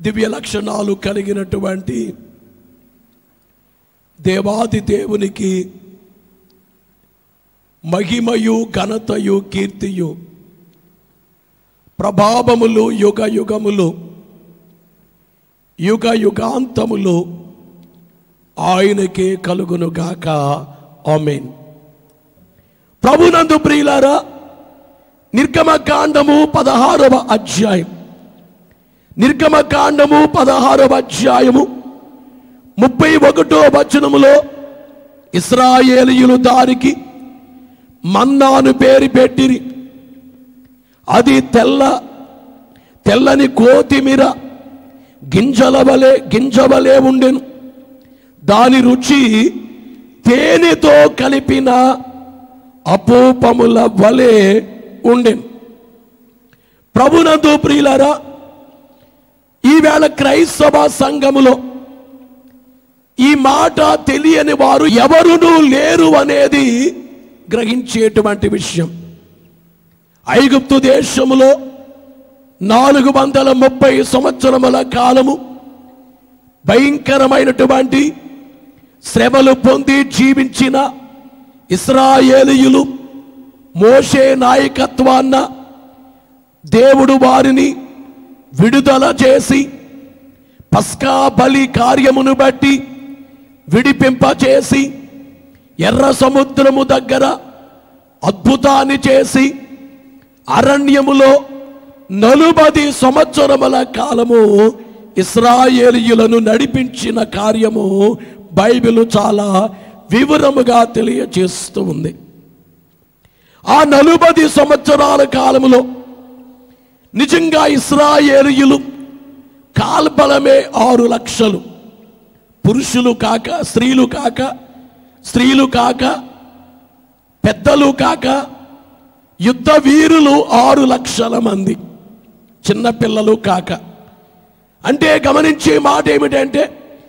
దివ్య లక్షణాలు కలిగినటువంటి దేవాది దేవునికి మహిమయు ఘనతయు కీర్తియు ప్రభావములు యుగ యుగములు యుగ యుగాంతములు ఆయనకే కలుగునుగాక ఆమెన్ ప్రభునందు ప్రియులారా నిర్గమకాండము పదహారవ అధ్యాయం నిర్గమకాండము పదహారవ అధ్యాయము ముప్పై ఒకటో వచనములో ఇస్రాయేలీయులు దానికి మన్నాను పేరు పెట్టిరి అది తెల్ల తెల్లని కోతిమీర గింజల వలె గింజ వలె ఉండెను దాని రుచి తేనెతో కలిపిన అపూపముల వలె ఉండెను ప్రభునందు ప్రియులరా ఈవేళ క్రైస్తవ సంఘములో ఈ మాట తెలియని వారు ఎవరునూ లేరు అనేది గ్రహించేటువంటి విషయం ఐగుప్తు దేశములో నాలుగు వందల ముప్పై సంవత్సరముల కాలము భయంకరమైనటువంటి శ్రమలు పొంది జీవించిన ఇస్రాయేలీయులు మోషే నాయకత్వాన్న దేవుడు వారిని విడుదల చేసి పస్కా బలి కార్యమును బట్టి విడిపింపచేసి ఎర్ర సముద్రము దగ్గర అద్భుతాన్ని చేసి అరణ్యములో నలుబది సంవత్సరముల కాలము ఇస్రాయేలీయులను నడిపించిన కార్యము బైబిల్ చాలా వివరముగా తెలియజేస్తూ ఉంది ఆ నలుబది సంవత్సరాల కాలములో నిజంగా ఇస్రాయేలీయులు కాల్బలమే ఆరు లక్షలు పురుషులు కాక స్త్రీలు కాక స్త్రీలు కాక పెద్దలు కాక యుద్ధ వీరులు ఆరు లక్షల మంది చిన్నపిల్లలు కాక అంటే గమనించే మాట ఏమిటంటే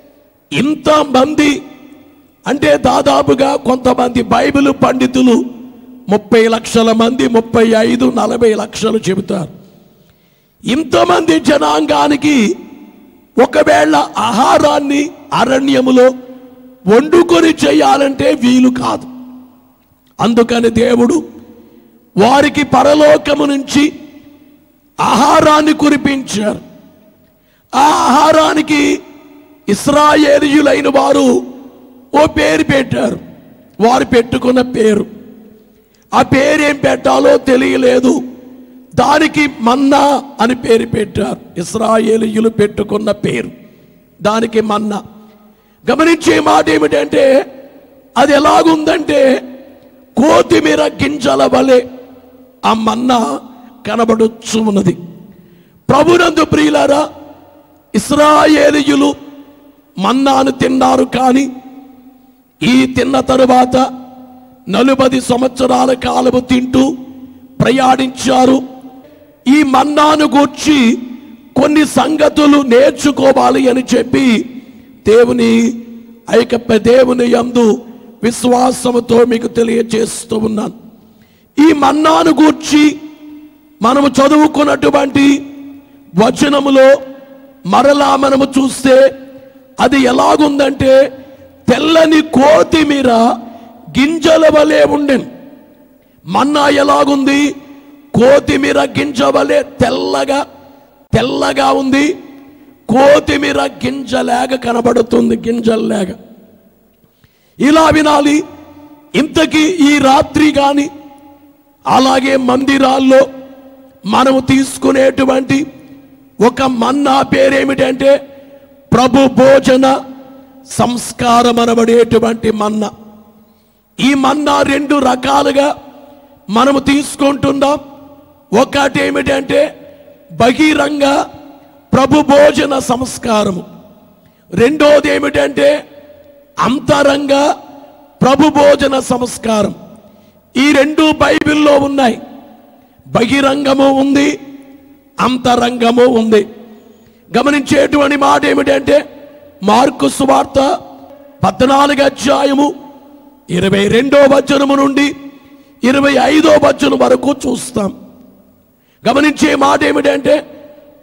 ఇంతమంది అంటే దాదాపుగా కొంతమంది బైబిల్ పండితులు ముప్పై లక్షల మంది ముప్పై ఐదు నలభై లక్షలు చెబుతారు ఇంతమంది జనాంగానికి ఒకవేళ ఆహారాన్ని అరణ్యములో వండుకొని చేయాలంటే వీలు కాదు అందుకని దేవుడు వారికి పరలోకము నుంచి ఆహారాన్ని కురిపించారు ఆ ఆహారానికి ఇస్రాయేలీయులైన వారు ఓ పేరు పెట్టారు వారు పెట్టుకున్న పేరు ఆ పేరేం పెట్టాలో తెలియలేదు దానికి మన్నా అని పేరు పెట్టారు ఇస్రాయేలీయులు పెట్టుకున్న పేరు దానికి మన్నా గమనించే మాట ఏమిటంటే అది ఎలాగుందంటే కోతిమీర గింజల వలె ఆ మన్నా కనబడుచు ఉన్నది ప్రభునందు ప్రియులారా ఇస్రాయేలీయులు మన్నాను తిన్నారు కానీ ఈ తిన్న తరువాత నలుబది సంవత్సరాల కాలము తింటూ ప్రయాణించారు ఈ మన్నాను గూర్చి కొన్ని సంగతులు నేర్చుకోవాలి అని చెప్పి దేవుని ఐకప్ప దేవుని యందు విశ్వాసముతో మీకు తెలియజేస్తూ ఉన్నాను ఈ మన్నాను గూర్చి మనము చదువుకున్నటువంటి వచనములో మరలా మనము చూస్తే అది ఎలాగుందంటే తెల్లని కోతిమీర గింజల వలె ఉండెను మన్నా ఎలాగుంది కోతిమీర గింజ వలె తెల్లగా తెల్లగా ఉంది కోతిమీర గింజలేగ కనబడుతుంది గింజల్లేగ ఇలా వినాలి ఇంతకీ ఈ రాత్రి కానీ అలాగే మందిరాల్లో మనము తీసుకునేటువంటి ఒక మన్నా పేరేమిటంటే ప్రభు భోజన సంస్కారం అనబడేటువంటి మన్నా ఈ మన్నా రెండు రకాలుగా మనము తీసుకుంటున్నాం ఒకటి ఏమిటంటే బహిరంగ ప్రభు భోజన సంస్కారము రెండోది ఏమిటంటే అంతరంగ ప్రభు భోజన సంస్కారం ఈ రెండు బైబిల్లో ఉన్నాయి బహిరంగము ఉంది అంతరంగము ఉంది గమనించేటువంటి మాట ఏమిటంటే మార్కు సువార్త పద్నాలుగు అధ్యాయము ఇరవై రెండో వచనము నుండి ఇరవై ఐదో వచనం వరకు చూస్తాం గమనించే మాట ఏమిటంటే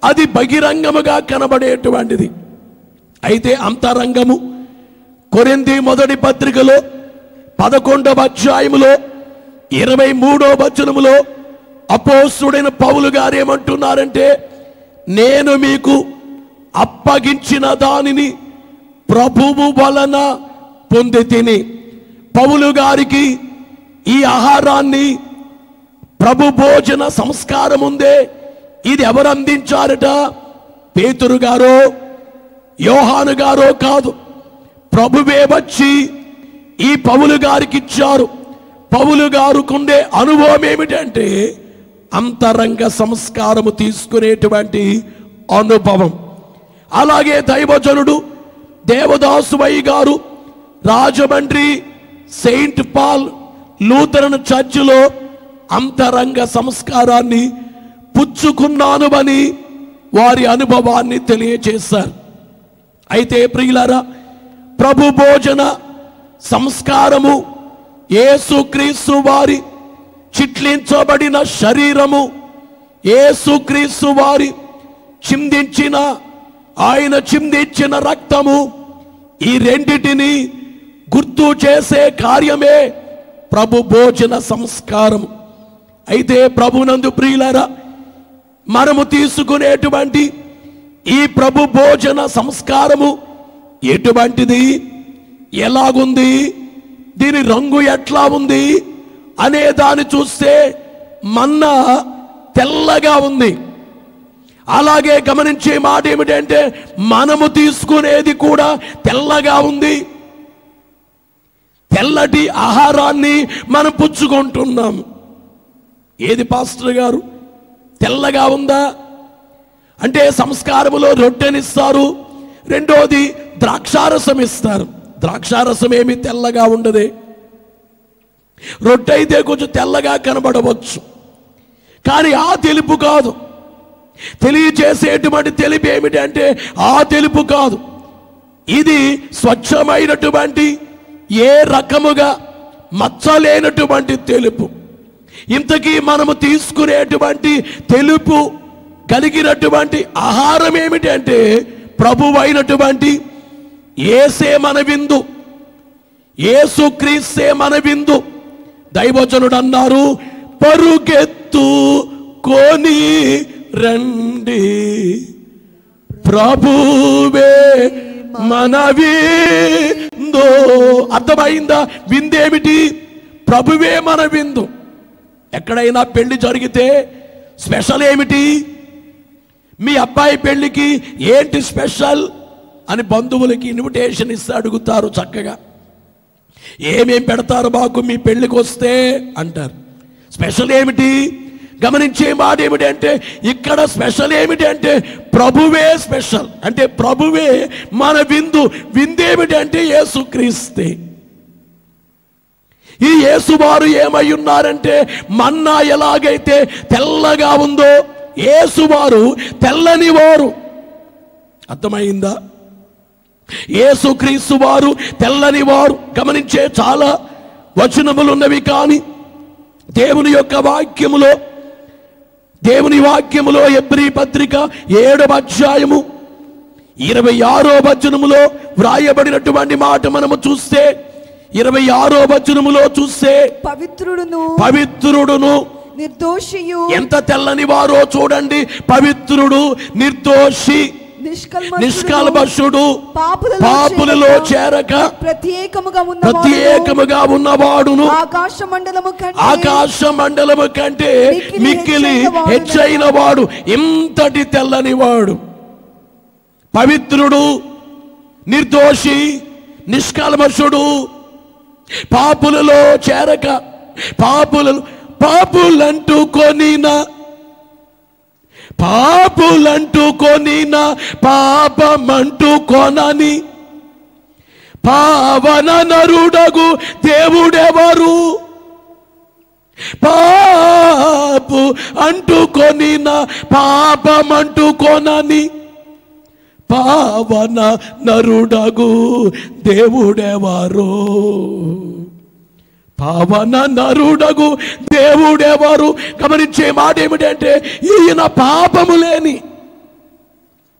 అది బహిరంగముగా కనబడేటువంటిది అయితే అంతరంగము కొరింది మొదటి పత్రికలో పదకొండవ అధ్యాయములో ఇరవై మూడో వచనములో అపోస్తుడైన పౌలు గారు ఏమంటున్నారంటే నేను మీకు అప్పగించిన దానిని ప్రభువు వలన పొంది తిని పౌలు గారికి ఈ ఆహారాన్ని ప్రభు భోజన సంస్కారం ఉందే ఇది ఎవరు అందించారట పేతురు గారో యోహాను గారో కాదు ప్రభువే వచ్చి ఈ పౌలు గారికి ఇచ్చారు పౌలు గారుకుండే అనుభవం ఏమిటంటే అంతరంగ సంస్కారము తీసుకునేటువంటి అనుభవం అలాగే దైవజనుడు దేవదాసువయ్య గారు రాజమండ్రి సెయింట్ పాల్ లూథరన్ చర్చిలో అంతరంగ సంస్కారాన్ని పుచ్చుకున్నాను అని వారి అనుభవాన్ని తెలియజేశారు అయితే ప్రియులారా ప్రభు భోజన సంస్కారము యేసుక్రీస్తు వారి చిట్లించబడిన శరీరము యేసుక్రీస్తు వారి చిందించిన ఆయన చిందించిన రక్తము ఈ రెండిటిని గుర్తు చేసే కార్యమే ప్రభు భోజన సంస్కారము అయితే ప్రభునందు ప్రియులారా మనము తీసుకునేటువంటి ఈ ప్రభు భోజన సంస్కారము ఎటువంటిది ఎలాగుంది దీని రంగు ఎట్లా ఉంది అనే దాన్ని చూస్తే మన్నా తెల్లగా ఉంది అలాగే గమనించే మాట ఏమిటంటే మనము తీసుకునేది కూడా తెల్లగా ఉంది తెల్లటి ఆహారాన్ని మనం పుచ్చుకుంటున్నాం ఏది పాస్టర్ గారు తెల్లగా ఉందా అంటే సంస్కారములో రొట్టెనిస్తారు రెండోది ద్రాక్షారసం ఇస్తారు ద్రాక్షారసం ఏమి తెల్లగా ఉండదే రొట్టె అయితే కొంచెం తెల్లగా కనబడవచ్చు కానీ ఆ తెలుపు కాదు తెలియచేసేటువంటి తెలుపు ఏమిటంటే ఆ తెలుపు కాదు ఇది స్వచ్ఛమైనటువంటి ఏ రకముగా మచ్చలేనటువంటి తెలుపు ఇంతకీ మనము తీసుకునేటువంటి తెలుపు కలిగినటువంటి ఆహారం ఏమిటంటే ప్రభువైనటువంటి ఏసే మన విందు ఏసుక్రీస్తే మన విందు దైవజనుడు అన్నారు పరుగెత్తు కొని రండి ప్రభువే మన విందు అర్థమైందా విందేమిటి ప్రభువే మన విందు ఎక్కడైనా పెళ్లి జరిగితే స్పెషల్ ఏమిటి మీ అబ్బాయి పెళ్లికి ఏంటి స్పెషల్ అని బంధువులకి ఇన్విటేషన్ ఇస్తే అడుగుతారు చక్కగా ఏమేం పెడతారు మాకు మీ పెళ్ళికి వస్తే అంటారు స్పెషల్ ఏమిటి గమనించే మాట ఏమిటి అంటే ఇక్కడ స్పెషల్ ఏమిటి అంటే ప్రభువే స్పెషల్ అంటే ప్రభువే మన విందు విందేమిటి అంటే యేసుక్రీస్తే ఈ యేసువారు ఏమై ఉన్నారంటే మన్నా ఎలాగైతే తెల్లగా ఉందో యేసువారు తెల్లని వారు అర్థమైందా యేసుక్రీస్తు వారు తెల్లని వారు గమనించే చాలా వచనములు ఉన్నవి కానీ దేవుని యొక్క వాక్యములో దేవుని వాక్యములో ఎబ్రి పత్రిక ఏడవ అధ్యాయము ఇరవై ఆరో వచనములో వ్రాయబడినటువంటి మాట మనము చూస్తే ఇరవై ఆరో వచనములో చూస్తే పవిత్రుడును పవిత్రుడును నిర్దోషియు ఎంత తెల్లని వారో చూడండి పవిత్రుడు నిర్దోషి నిష్కల్మషుడును, నిష్కల్మషుడు పాపులలో పాపులలో చేరక చేరక ప్రత్యేకముగా ఉన్న ప్రత్యేకముగా ఉన్నవాడును ఆకాశ మండలము కంటే ఆకాశ మండలము కంటే మిక్కిలి మిక్కిలి హెచ్చైన వాడు హెచ్చైన వాడు ఇంతటి తెల్లని వాడు పవిత్రుడు నిర్దోషి నిష్కల్మషుడు పాపులలో చేరక పాపులలో పాపులంటూ కొనిన పాపులంటూ కొనిన పాపమంటూ కొనని పావన నరుడగు దేవుడెవరు పాపు అంటుకొనిన పాపమంటుకొనని పావన నరుడగు దేవుడెవరు పావన నరుడగు దేవుడెవరు గమనించే మాట ఏమిటంటే ఈయన పాపము లేని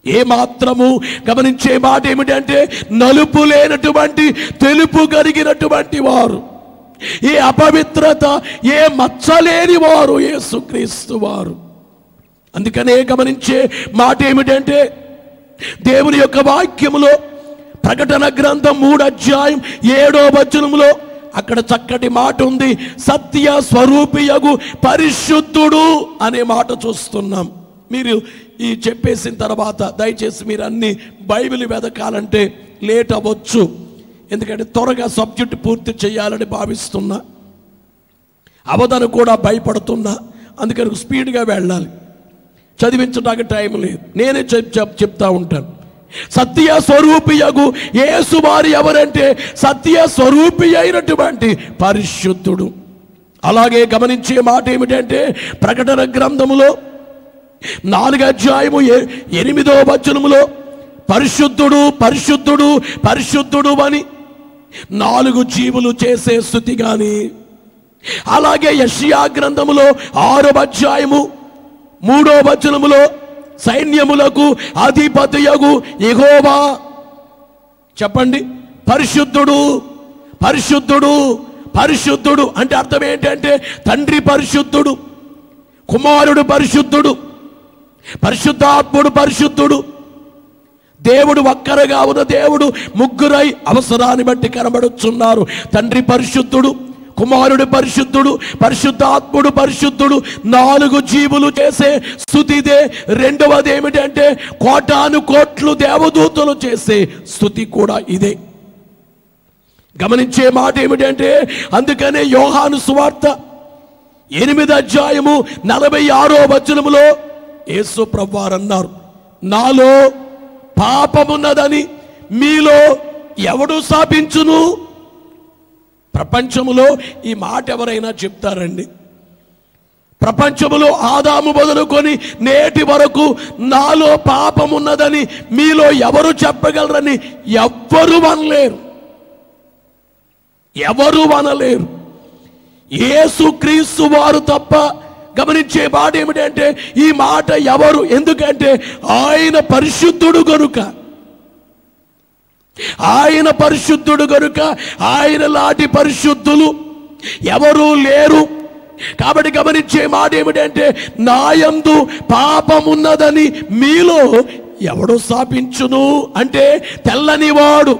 ఏ మాత్రము గమనించే మాట ఏమిటంటే నలుపు లేనటువంటి తెలుపు కలిగినటువంటి వారు ఏ అపవిత్రత ఏ మచ్చలేని వారు యేసుక్రీస్తు వారు అందుకనే గమనించే మాట ఏమిటంటే దేవుని యొక్క వాక్యములో ప్రకటన గ్రంథం మూడు అధ్యాయం ఏడో వచనములో అక్కడ చక్కటి మాట ఉంది సత్య స్వరూపియగు పరిశుద్ధుడు అనే మాట చూస్తున్నాం మీరు ఈ చెప్పేసిన తర్వాత దయచేసి మీరు అన్ని బైబిల్ వెదకాలంటే లేట్ అవ్వచ్చు ఎందుకంటే త్వరగా సబ్జెక్ట్ పూర్తి చేయాలని భావిస్తున్నా అవతను కూడా భయపడుతున్నా అందుకని స్పీడ్గా వెళ్ళాలి చదివించడానికి టైం లేదు నేనే చెప్ చెప్ చెప్తా ఉంటాను సత్య స్వరూపియగు యేసు వారి ఎవరంటే సత్య స్వరూపి అయినటువంటి పరిశుద్ధుడు అలాగే గమనించే మాట ఏమిటంటే ప్రకటన గ్రంథములో నాలుగు అధ్యాయము ఎ- ఎనిమిదో వచనములో పరిశుద్ధుడు పరిశుద్ధుడు పరిశుద్ధుడు అని నాలుగు జీవులు చేసే స్థుతి గాని అలాగే యషియా గ్రంథములో ఆరో అధ్యాయము మూడో వచనములో సైన్యములకు అధిపతియగు యెహోవా చెప్పండి పరిశుద్ధుడు పరిశుద్ధుడు పరిశుద్ధుడు అంటే అర్థం ఏంటంటే తండ్రి పరిశుద్ధుడు కుమారుడు పరిశుద్ధుడు పరిశుద్ధాత్ముడు పరిశుద్ధుడు దేవుడు ఒక్కరుగా ఉన్న దేవుడు ముగ్గురై అవసరాన్ని బట్టి కనబడుచున్నారు తండ్రి పరిశుద్ధుడు కుమారుడు పరిశుద్ధుడు పరిశుద్ధాత్ముడు పరిశుద్ధుడు నాలుగు జీవులు చేసే స్థుతిదే రెండవది ఏమిటంటే కోటాను కోట్లు దేవదూతలు చేసే స్థుతి కూడా ఇదే గమనించే మాట ఏమిటంటే అందుకనే యోహాను సువార్త ఎనిమిది అధ్యాయము నలభై ఆరో వచనములో యేసు ప్రభువారు అన్నారు నాలో పాపమున్నదని మీలో ఎవడు స్థాపించును ప్రపంచములో ఈ మాట ఎవరైనా చెప్తారండి ప్రపంచములో ఆదాము మొదలుకొని నేటి వరకు నాలో పాపమున్నదని మీలో ఎవరు చెప్పగలరని ఎవ్వరు అనలేరు ఎవరు అనలేరు యేసు క్రీస్తు వారు తప్ప గమనించే మాట ఏమిటంటే ఈ మాట ఎవరు ఎందుకంటే ఆయన పరిశుద్ధుడు గనుక ఆయన పరిశుద్ధుడు గనుక ఆయన లాంటి పరిశుద్ధులు ఎవరూ లేరు కాబట్టి గమనించే మాట ఏమిటంటే నాయందు పాపమున్నదని మీలో ఎవడు స్థాపించును అంటే తెల్లనివాడు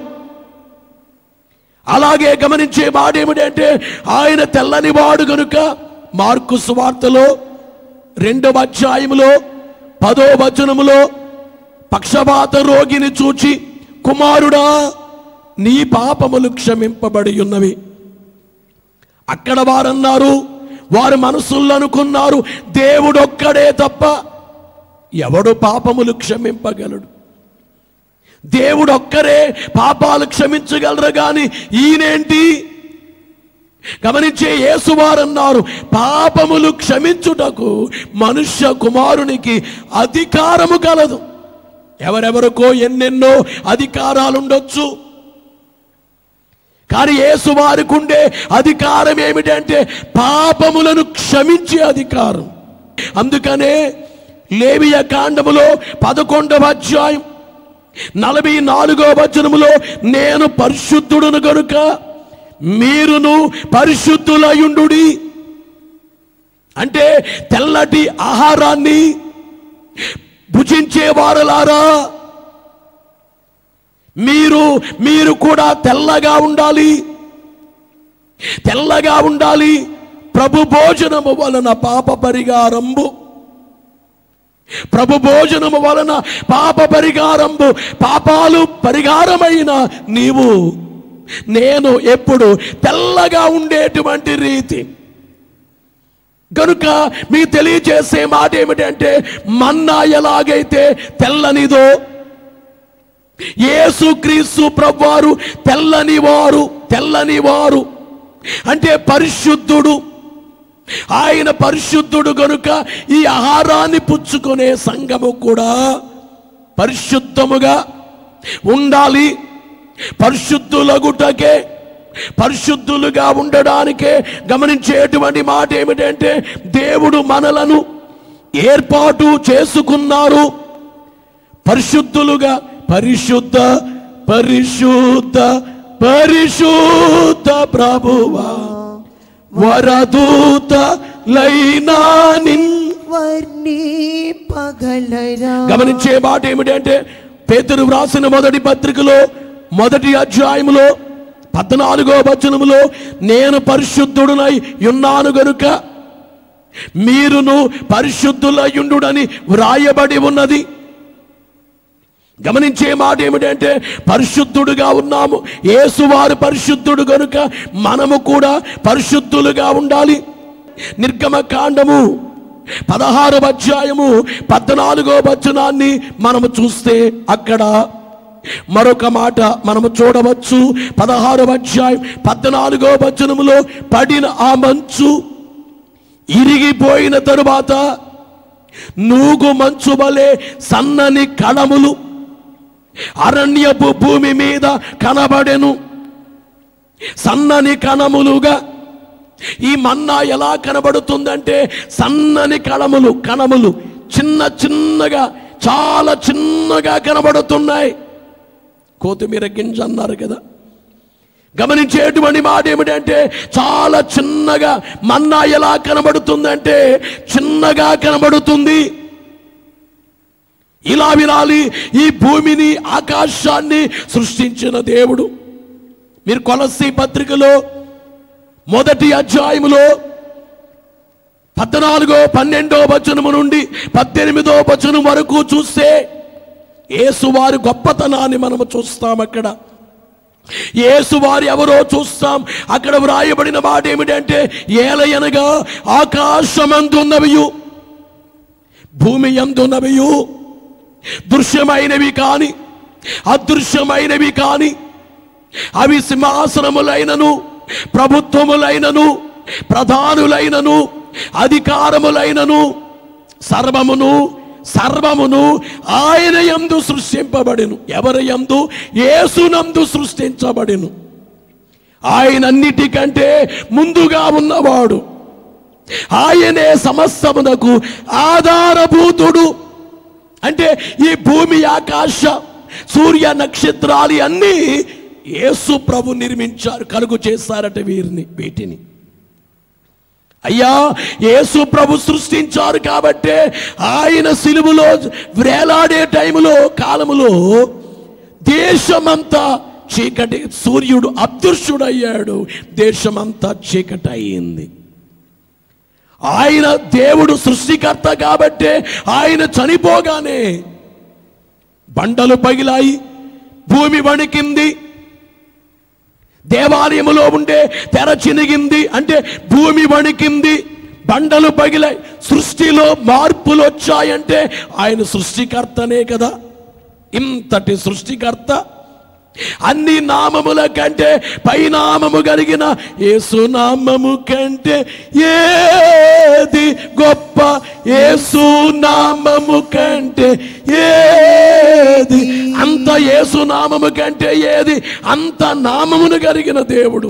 అలాగే గమనించే మాట ఏమిటంటే ఆయన తెల్లని వాడు గనుక మార్కు సువార్తలో రెండవ అధ్యాయములో పదో వచనములో పక్షపాత రోగిని చూచి కుమారుడా నీ పాపములు క్షమింపబడి ఉన్నవి అక్కడ వారన్నారు వారు మనసుల్లో అనుకున్నారు దేవుడొక్కడే తప్ప ఎవడు పాపములు క్షమింపగలడు దేవుడు ఒక్కరే పాపాలు క్షమించగలరు గాని ఈయనేంటి గమనించే యేసువారన్నారు పాపములు క్షమించుటకు మనుష్య కుమారునికి అధికారము కలదు ఎవరెవరికో ఎన్నెన్నో అధికారాలు ఉండొచ్చు కానీ యేసు వారికి ఉండే అధికారం ఏమిటంటే పాపములను క్షమించే అధికారం అందుకనే లేవియ కాండములో పదకొండవ అధ్యాయం నలభై నాలుగో వచనములో నేను పరిశుద్ధుడును గనుక మీరును పరిశుద్ధులయుండు అంటే తెల్లటి ఆహారాన్ని భుజించే వారలారా మీరు మీరు కూడా తెల్లగా ఉండాలి తెల్లగా ఉండాలి ప్రభు భోజనము వలన పాప పరిహారంబు ప్రభు భోజనము వలన పాప పరిహారంబు పాపాలు పరిహారమైన నీవు నేను ఎప్పుడు తెల్లగా ఉండేటువంటి రీతి కనుక మీకు తెలియజేసే మాట ఏమిటంటే మన్నా ఎలాగైతే తెల్లనిదో యేసుక్రీస్తు ప్రభువారు తెల్లని వారు తెల్లని వారు అంటే పరిశుద్ధుడు ఆయన పరిశుద్ధుడు గనుక ఈ ఆహారాన్ని పుచ్చుకునే సంఘము కూడా పరిశుద్ధముగా ఉండాలి పరిశుద్ధులగుటకే పరిశుద్ధులుగా ఉండడానికే గమనించేటువంటి మాట ఏమిటంటే దేవుడు మనలను ఏర్పాటు చేసుకున్నారు పరిశుద్ధులుగా పరిశుద్ధ పరిశుద్ధ పరిశుద్ధ ప్రభువా వరదూత లైనా నిన్ వర్ణి పగలరా గమనించే మాట ఏమిటంటే పేతురు వ్రాసిన మొదటి పత్రికలో మొదటి అధ్యాయములో పద్నాలుగో వచనములో నేను పరిశుద్ధుడునై ఉన్నాను గనుక మీరును పరిశుద్ధులయుండుడని వ్రాయబడి ఉన్నది గమనించే మాట ఏమిటంటే పరిశుద్ధుడుగా ఉన్నాము యేసువారు పరిశుద్ధుడు గనుక మనము కూడా పరిశుద్ధులుగా ఉండాలి నిర్గమ కాండము పదహారు అధ్యాయము పద్నాలుగో వచనాన్ని మనము చూస్తే అక్కడ మరొక మాట మనము చూడవచ్చు పదహారు అధ్యాయం పద్నాలుగో వచనములో పడిన ఆ మంచు ఇరిగిపోయిన తరువాత నూగు మంచు వలె సన్నని కణములు అరణ్యపు భూమి మీద కనబడెను సన్నని కణములుగా ఈ మన్నా ఎలా కనబడుతుందంటే సన్నని కణములు కణములు చిన్న చిన్నగా చాలా చిన్నగా కనబడుతున్నాయి కొత్తిమీర గింజ అన్నారు కదా గమనించేటువంటి మాట ఏమిటంటే చాలా చిన్నగా మన్నా ఎలా కనబడుతుందంటే చిన్నగా కనబడుతుంది ఇలా వినాలి ఈ భూమిని ఆకాశాన్ని సృష్టించిన దేవుడు మీరు కొలసి పత్రికలో మొదటి అధ్యాయములో పద్నాలుగో పన్నెండో వచనము నుండి పద్దెనిమిదో వచనం వరకు చూస్తే యేసువారి గొప్పతనాన్ని మనము చూస్తాం అక్కడ యేసువారి ఎవరో చూస్తాం అక్కడ వ్రాయబడిన మాట ఏమిటంటే ఏలయనగా ఆకాశమందున్నవియు భూమి ఎందున్నవియు దృశ్యమైనవి కాని అదృశ్యమైనవి కాని అవి సింహాసనములైనను ప్రభుత్వములైనను ప్రధానులైనను అధికారములైనను సర్వమును సర్వమును ఆయన యందు సృష్టింపబడిను ఎవరి యందు యేసునందు సృష్టించబడిను ఆయనన్నిటికంటే ముందుగా ఉన్నవాడు ఆయనే సమస్తమునకు ఆధారభూతుడు అంటే ఈ భూమి ఆకాశ సూర్య నక్షత్రాలు అన్నీ యేసు ప్రభు నిర్మించారు కలుగు చేశారట వీరిని వీటిని అయ్యా యేసు ప్రభు సృష్టించారు కాబట్టే ఆయన సిలువలో వేలాడే టైములో కాలములో దేశమంతా చీకటి సూర్యుడు అదృశ్యుడయ్యాడు దేశమంతా చీకటి అయింది ఆయన దేవుడు సృష్టికర్త కాబట్టే ఆయన చనిపోగానే బండలు పగిలాయి భూమి వణికింది దేవాలయములో ఉండే తెర చినిగింది అంటే భూమి వణికింది బండలు పగిలాయి సృష్టిలో మార్పులు వచ్చాయంటే ఆయన సృష్టికర్తనే కదా ఇంతటి సృష్టికర్త అన్ని నామముల కంటే పైనామము కలిగిన యేసునామము కంటే ఏది గొప్ప యేసునామము కంటే ఏది అంత యేసునామము కంటే ఏది అంత నామమును కలిగిన దేవుడు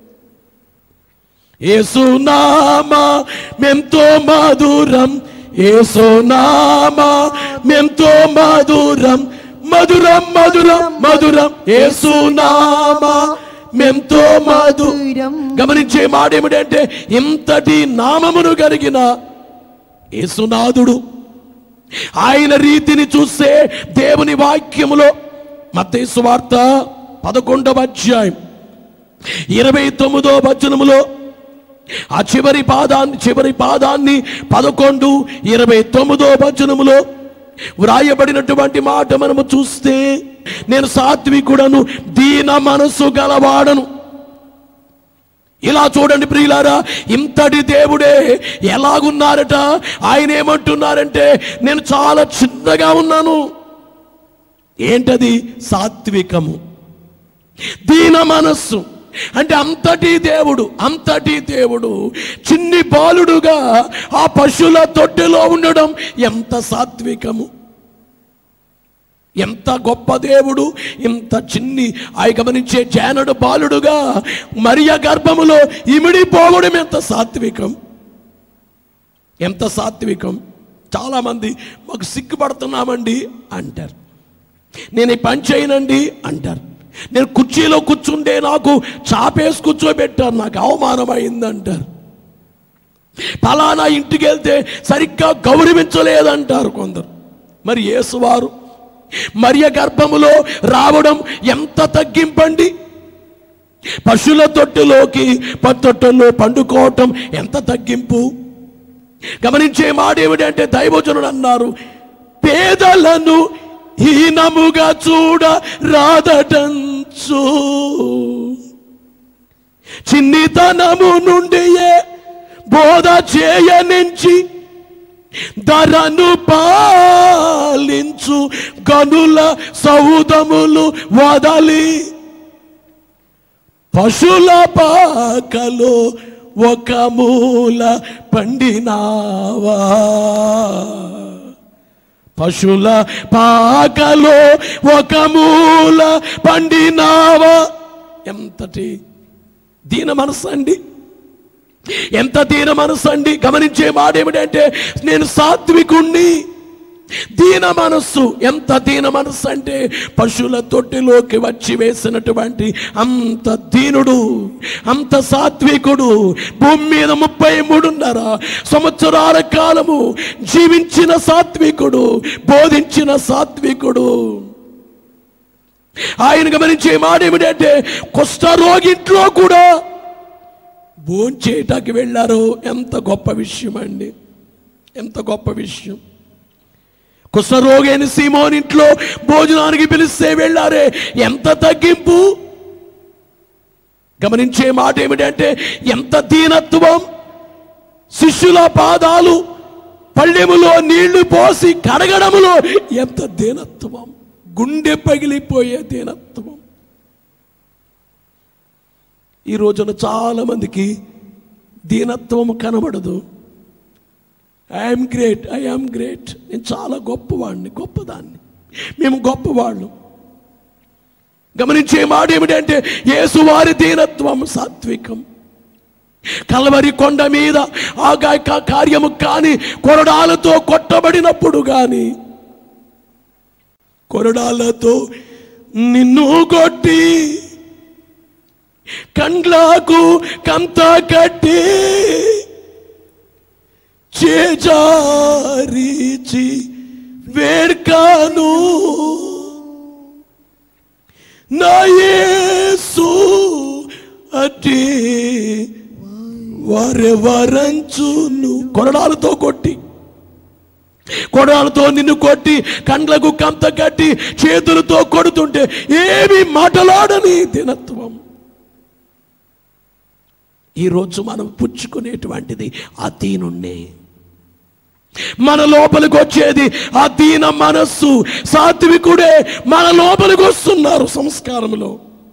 ఏసునామా మెంతో మధురం ఏసునామా మెంతో మధురం మధురం మధురం మధురం ఏసునామా మెంతో మధు గమనించే మాట ఏమిటంటే ఇంతటి నామమును కలిగిన యేసునాథుడు ఆయన రీతిని చూస్తే దేవుని వాక్యములో మత్తయి వార్త పదకొండవ అధ్యాయం ఇరవై తొమ్మిదో వచనములో ఆ చివరి పాదాన్ని చివరి పాదాన్ని పదకొండు ఇరవై తొమ్మిదో వచనములో వ్రాయబడినటువంటి మాట మనము చూస్తే నేను సాత్వికుడను దీన మనసు గలవాడను ఇలా చూడండి ప్రియులారా ఇంతటి దేవుడే ఎలాగున్నారట ఆయన ఏమంటున్నారంటే నేను చాలా చిన్నగా ఉన్నాను ఏంటది సాత్వికము దీన మనస్సు అంటే అంతటి దేవుడు అంతటి దేవుడు చిన్ని బాలుడుగా ఆ పశువుల తొట్టెలో ఉండడం ఎంత సాత్వికము ఎంత గొప్ప దేవుడు ఇంత చిన్ని ఆయన గమనించే జానడు బాలుడుగా మరియ గర్భములో ఇమిడిపోవడం ఎంత సాత్వికం ఎంత సాత్వికం చాలామంది మాకు సిగ్గుపడుతున్నామండి అంటారు నేను ఈ పని చేయనండి అంటారు నేను కుర్చీలో కూర్చుంటే నాకు చాపేసి కూర్చోబెట్టారు నాకు అవమానమైందంటారు ఫలానా ఇంటికి వెళ్తే సరిగ్గా గౌరవించలేదంటారు కొందరు మరి యేసువారు మరియ గర్భములో రావడం ఎంత తగ్గింపండి పశువుల తొట్టులోకి పత్తొట్టులో పండుకోవటం ఎంత తగ్గింపు గమనించే మాట ఏమిటంటే దైవజనుడు అన్నారు పేదలను హీనముగా చూడ రాదటంచు చిన్నితనము నుండి బోధ చేయనించి ధరను పాలించు గనుల సౌదములు వదలి పశుల పాకలో ఒక మూల పండినావా పశుల పాకలో ఒక మూల పండినావా ఎంతటి దీన మనసు అండి ఎంత దీన మనసు అండి గమనించే మాట ఏమిటంటే నేను సాత్వికుణ్ణి దీన మనస్సు ఎంత దీన మనస్సు అంటే పశువుల తొట్టిలోకి వచ్చి వేసినటువంటి అంత దీనుడు అంత సాత్వికుడు భూమి మీద ముప్పై మూడున్నర సంవత్సరాల కాలము జీవించిన సాత్వికుడు బోధించిన సాత్వికుడు ఆయన గమనించే మాట ఏమిటంటే కుష్ఠరోగింట్లో కూడా భోంచేయటానికి వెళ్ళారు ఎంత గొప్ప విషయం అండి ఎంత గొప్ప విషయం కుష్ఠరోగైన సీమోన్ ఇంట్లో భోజనానికి పిలిస్తే వెళ్ళారే ఎంత తగ్గింపు గమనించే మాట ఏమిటంటే ఎంత దీనత్వం శిష్యుల పాదాలు పళ్ళెములో నీళ్లు పోసి కడగడములో ఎంత దీనత్వం గుండె పగిలిపోయే దీనత్వం ఈ రోజున చాలా మందికి దీనత్వం కనబడదు ఐఎమ్ గ్రేట్ ఐఎమ్ గ్రేట్ నేను చాలా గొప్పవాడిని గొప్పదాన్ని మేము గొప్పవాళ్ళు గమనించే మాట ఏమిటంటే యేసువారి దీనత్వం సాత్వికం కలవరి కొండ మీద ఆ గా- కార్యము కాని కొరడాలతో కొట్టబడినప్పుడు గాని కొరడాలతో నిన్ను కొట్టి కండ్లకు కంత కట్టి చేజారిచి వేడ్కాను నా యేసు అటి వరెవరంచును కొరడాలతో కొట్టి కొరడాలతో నిన్ను కొట్టి కండ్లకు కంత కట్టి చేతులతో కొడుతుంటే ఏమి మాటలాడని దినత్వం ఈరోజు మనం పుచ్చుకునేటువంటిది ఆ దీనుణ్ణే మన లోపలికి వచ్చేది ఆ దీన మనస్సు సాత్వికుడే మన లోపలికి వస్తున్నారు సంస్కారంలో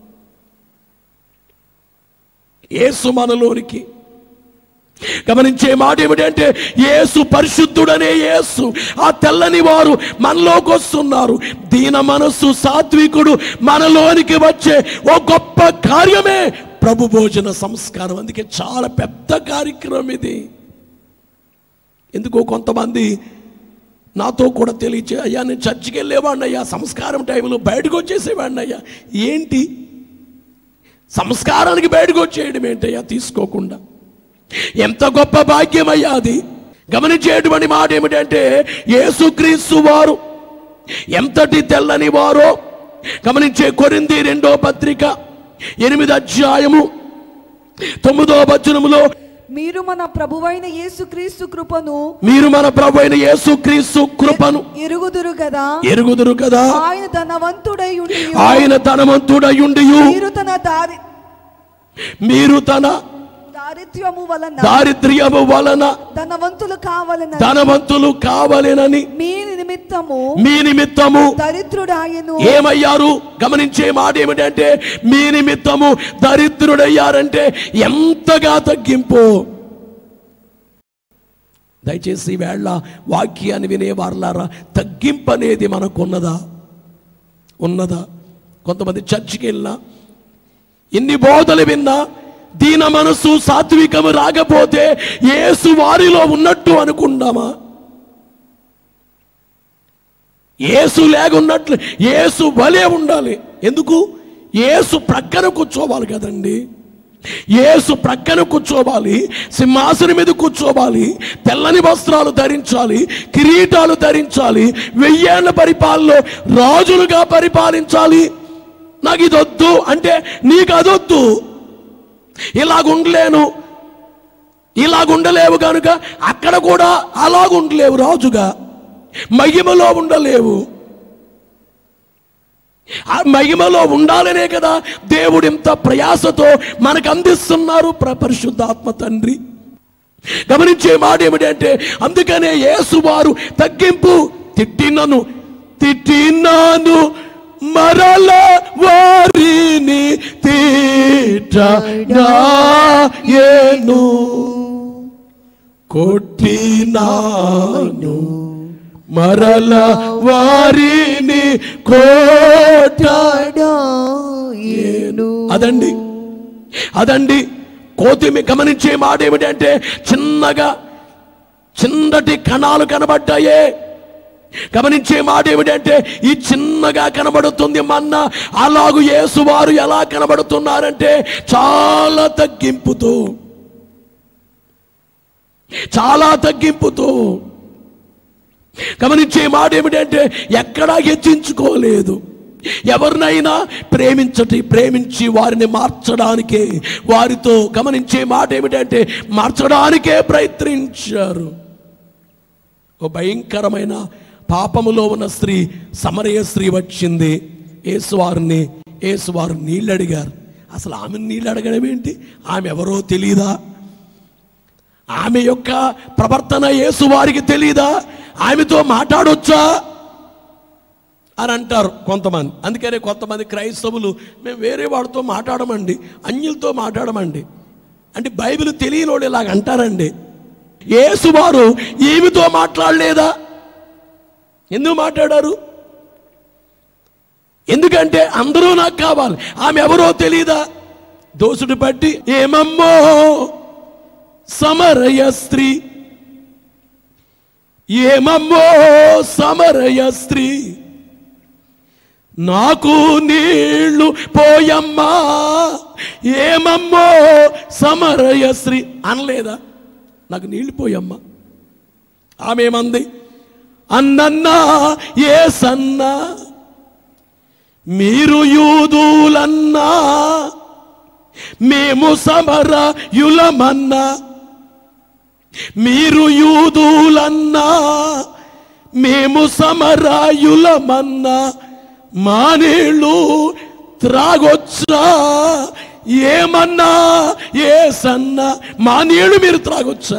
యేసు మనలోనికి గమనించే మాట ఏమిటంటే యేసు పరిశుద్ధుడనే యేసు ఆ తెల్లని వారు మనలోకి వస్తున్నారు దీన మనస్సు సాత్వికుడు మనలోనికి వచ్చే ఓ గొప్ప కార్యమే ప్రభు భోజన సంస్కారం అందుకే చాలా పెద్ద కార్యక్రమం ఇది ఎందుకో కొంతమంది నాతో కూడా తెలియచే అయ్యా నేను చర్చికి వెళ్ళేవాడిని అయ్యా సంస్కారం టైంలో బయటకు వచ్చేసేవాడిని అయ్యా ఏంటి సంస్కారానికి బయటకు వచ్చేయడం ఏంటయ్యా తీసుకోకుండా ఎంత గొప్ప భాగ్యం అయ్యా అది గమనించేటువంటి మాట ఏమిటంటే యేసుక్రీస్తు వారు ఎంతటి తెల్లని వారో గమనించే కొరింది రెండో పత్రిక ఎనిమిది అధ్యాయము తొమ్మిదో వచనములో మీరు మన ప్రభువైన యేసుక్రీస్తు కృపను మీరు మన ప్రభు అయిన యేసుక్రీస్తు కృపను ఎరుగుదురు కదా ఎరుగుదురు కదా ఆయన ధనవంతుడై ఉండి ఆయన ధనవంతుడయుండి మీరు తన దారి మీరు తన దారిద్ర్యము వలన దారిద్ర్యము వలన ధనవంతులు కావాలని ధనవంతులు కావాలేనని మీ నిమిత్తము మీ నిమిత్తము దరిద్రుడాయను ఏమయ్యారు గమనించే మాట ఏమిటంటే మీ నిమిత్తము దరిద్రుడయ్యారంటే ఎంతగా తగ్గింపు దయచేసి ఈ వేళ వాక్యాన్ని వినేవారులారా తగ్గింపు అనేది మనకున్నదా ఉన్నదా కొంతమంది చర్చికి వెళ్ళినా ఎన్ని బోధలు విన్నా దీన మనసు సాత్వికము రాకపోతే యేసు వారిలో ఉన్నట్టు అనుకుందామా ఏసు లేకున్నట్లు ఏసు వలే ఉండాలి ఎందుకు ఏసు ప్రక్కన కూర్చోవాలి కదండి ఏసు ప్రక్కన కూర్చోవాలి సింహాసనం మీద కూర్చోవాలి తెల్లని వస్త్రాలు ధరించాలి కిరీటాలు ధరించాలి వెయ్యేళ్ల పరిపాలనలో రాజులుగా పరిపాలించాలి నాకు ఇది వద్దు అంటే నీకు అదొద్దు ఇలాగ ఉండలేను ఇలాగ ఉండలేవు కనుక అక్కడ కూడా అలాగ ఉండలేవు రాజుగా మహిమలో ఉండలేవు ఆ మహిమలో ఉండాలనే కదా దేవుడు ఇంత ప్రయాసతో మనకు అందిస్తున్నారు ప్ర- పరిశుద్ధాత్మ తండ్రి గమనించే మాట ఏమిటంటే అందుకనే యేసువారు తగ్గింపు తిట్టినను తిట్టినాను మరల వారిని తీటను కొట్టినాను మరల వారిని కోటాడాయేను అదండి అదండి కోతిమి గమనించే మాట ఏమిటంటే చిన్నగా చిన్నటి కణాలు కనబడ్డాయే గమనించే మాట ఏమిటంటే ఈ చిన్నగా కనబడుతుంది మన్న అలాగు యేసువారు ఎలా కనబడుతున్నారంటే చాలా తగ్గింపుతో చాలా తగ్గింపుతో గమనించే మాట ఏమిటంటే ఎక్కడా హెచ్చించుకోలేదు ఎవరినైనా ప్రేమించటి ప్రేమించి వారిని మార్చడానికే వారితో గమనించే మాట ఏమిటంటే మార్చడానికే ప్రయత్నించారు ఓ భయంకరమైన పాపములో ఉన్న స్త్రీ సమరయ స్త్రీ వచ్చింది యేసువారిని యేసువారు నీళ్ళు అడిగారు అసలు ఆమె నీళ్ళు అడగడం ఏంటి ఆమె ఎవరో తెలియదా ఆమె యొక్క ప్రవర్తన యేసు వారికి తెలియదా ఆమెతో మాట్లాడొచ్చా అని అంటారు కొంతమంది అందుకనే కొంతమంది క్రైస్తవులు మేము వేరే వాడితో మాట్లాడమండి అన్యులతో మాట్లాడమండి అంటే బైబిల్ తెలియని వాళ్ళు ఇలాగ అంటారండి యేసువారు ఈమెతో మాట్లాడలేదా ఎందుకు మాట్లాడారు ఎందుకంటే అందరూ నాకు కావాలి ఆమె ఎవరో తెలియదా దోసుడు పట్టి ఏమమ్మో సమరయ స్త్రీ ఏమమ్మో సమరయ స్త్రీ నాకు నీళ్లు పోయమ్మా ఏమమ్మో సమరయ స్త్రీ అనలేదా నాకు నీళ్లు పోయమ్మా ఆమె ఏమంది అన్నన్నా ఏ సన్నా మీరు యూదులన్నా మేము సమరయులమన్నా మీరు యూదులన్నా మేము సమరాయులమన్నా మా నీళ్ళు త్రాగొచ్చా ఏమన్నా ఏసన్నా మా నీళ్ళు మీరు త్రాగొచ్చా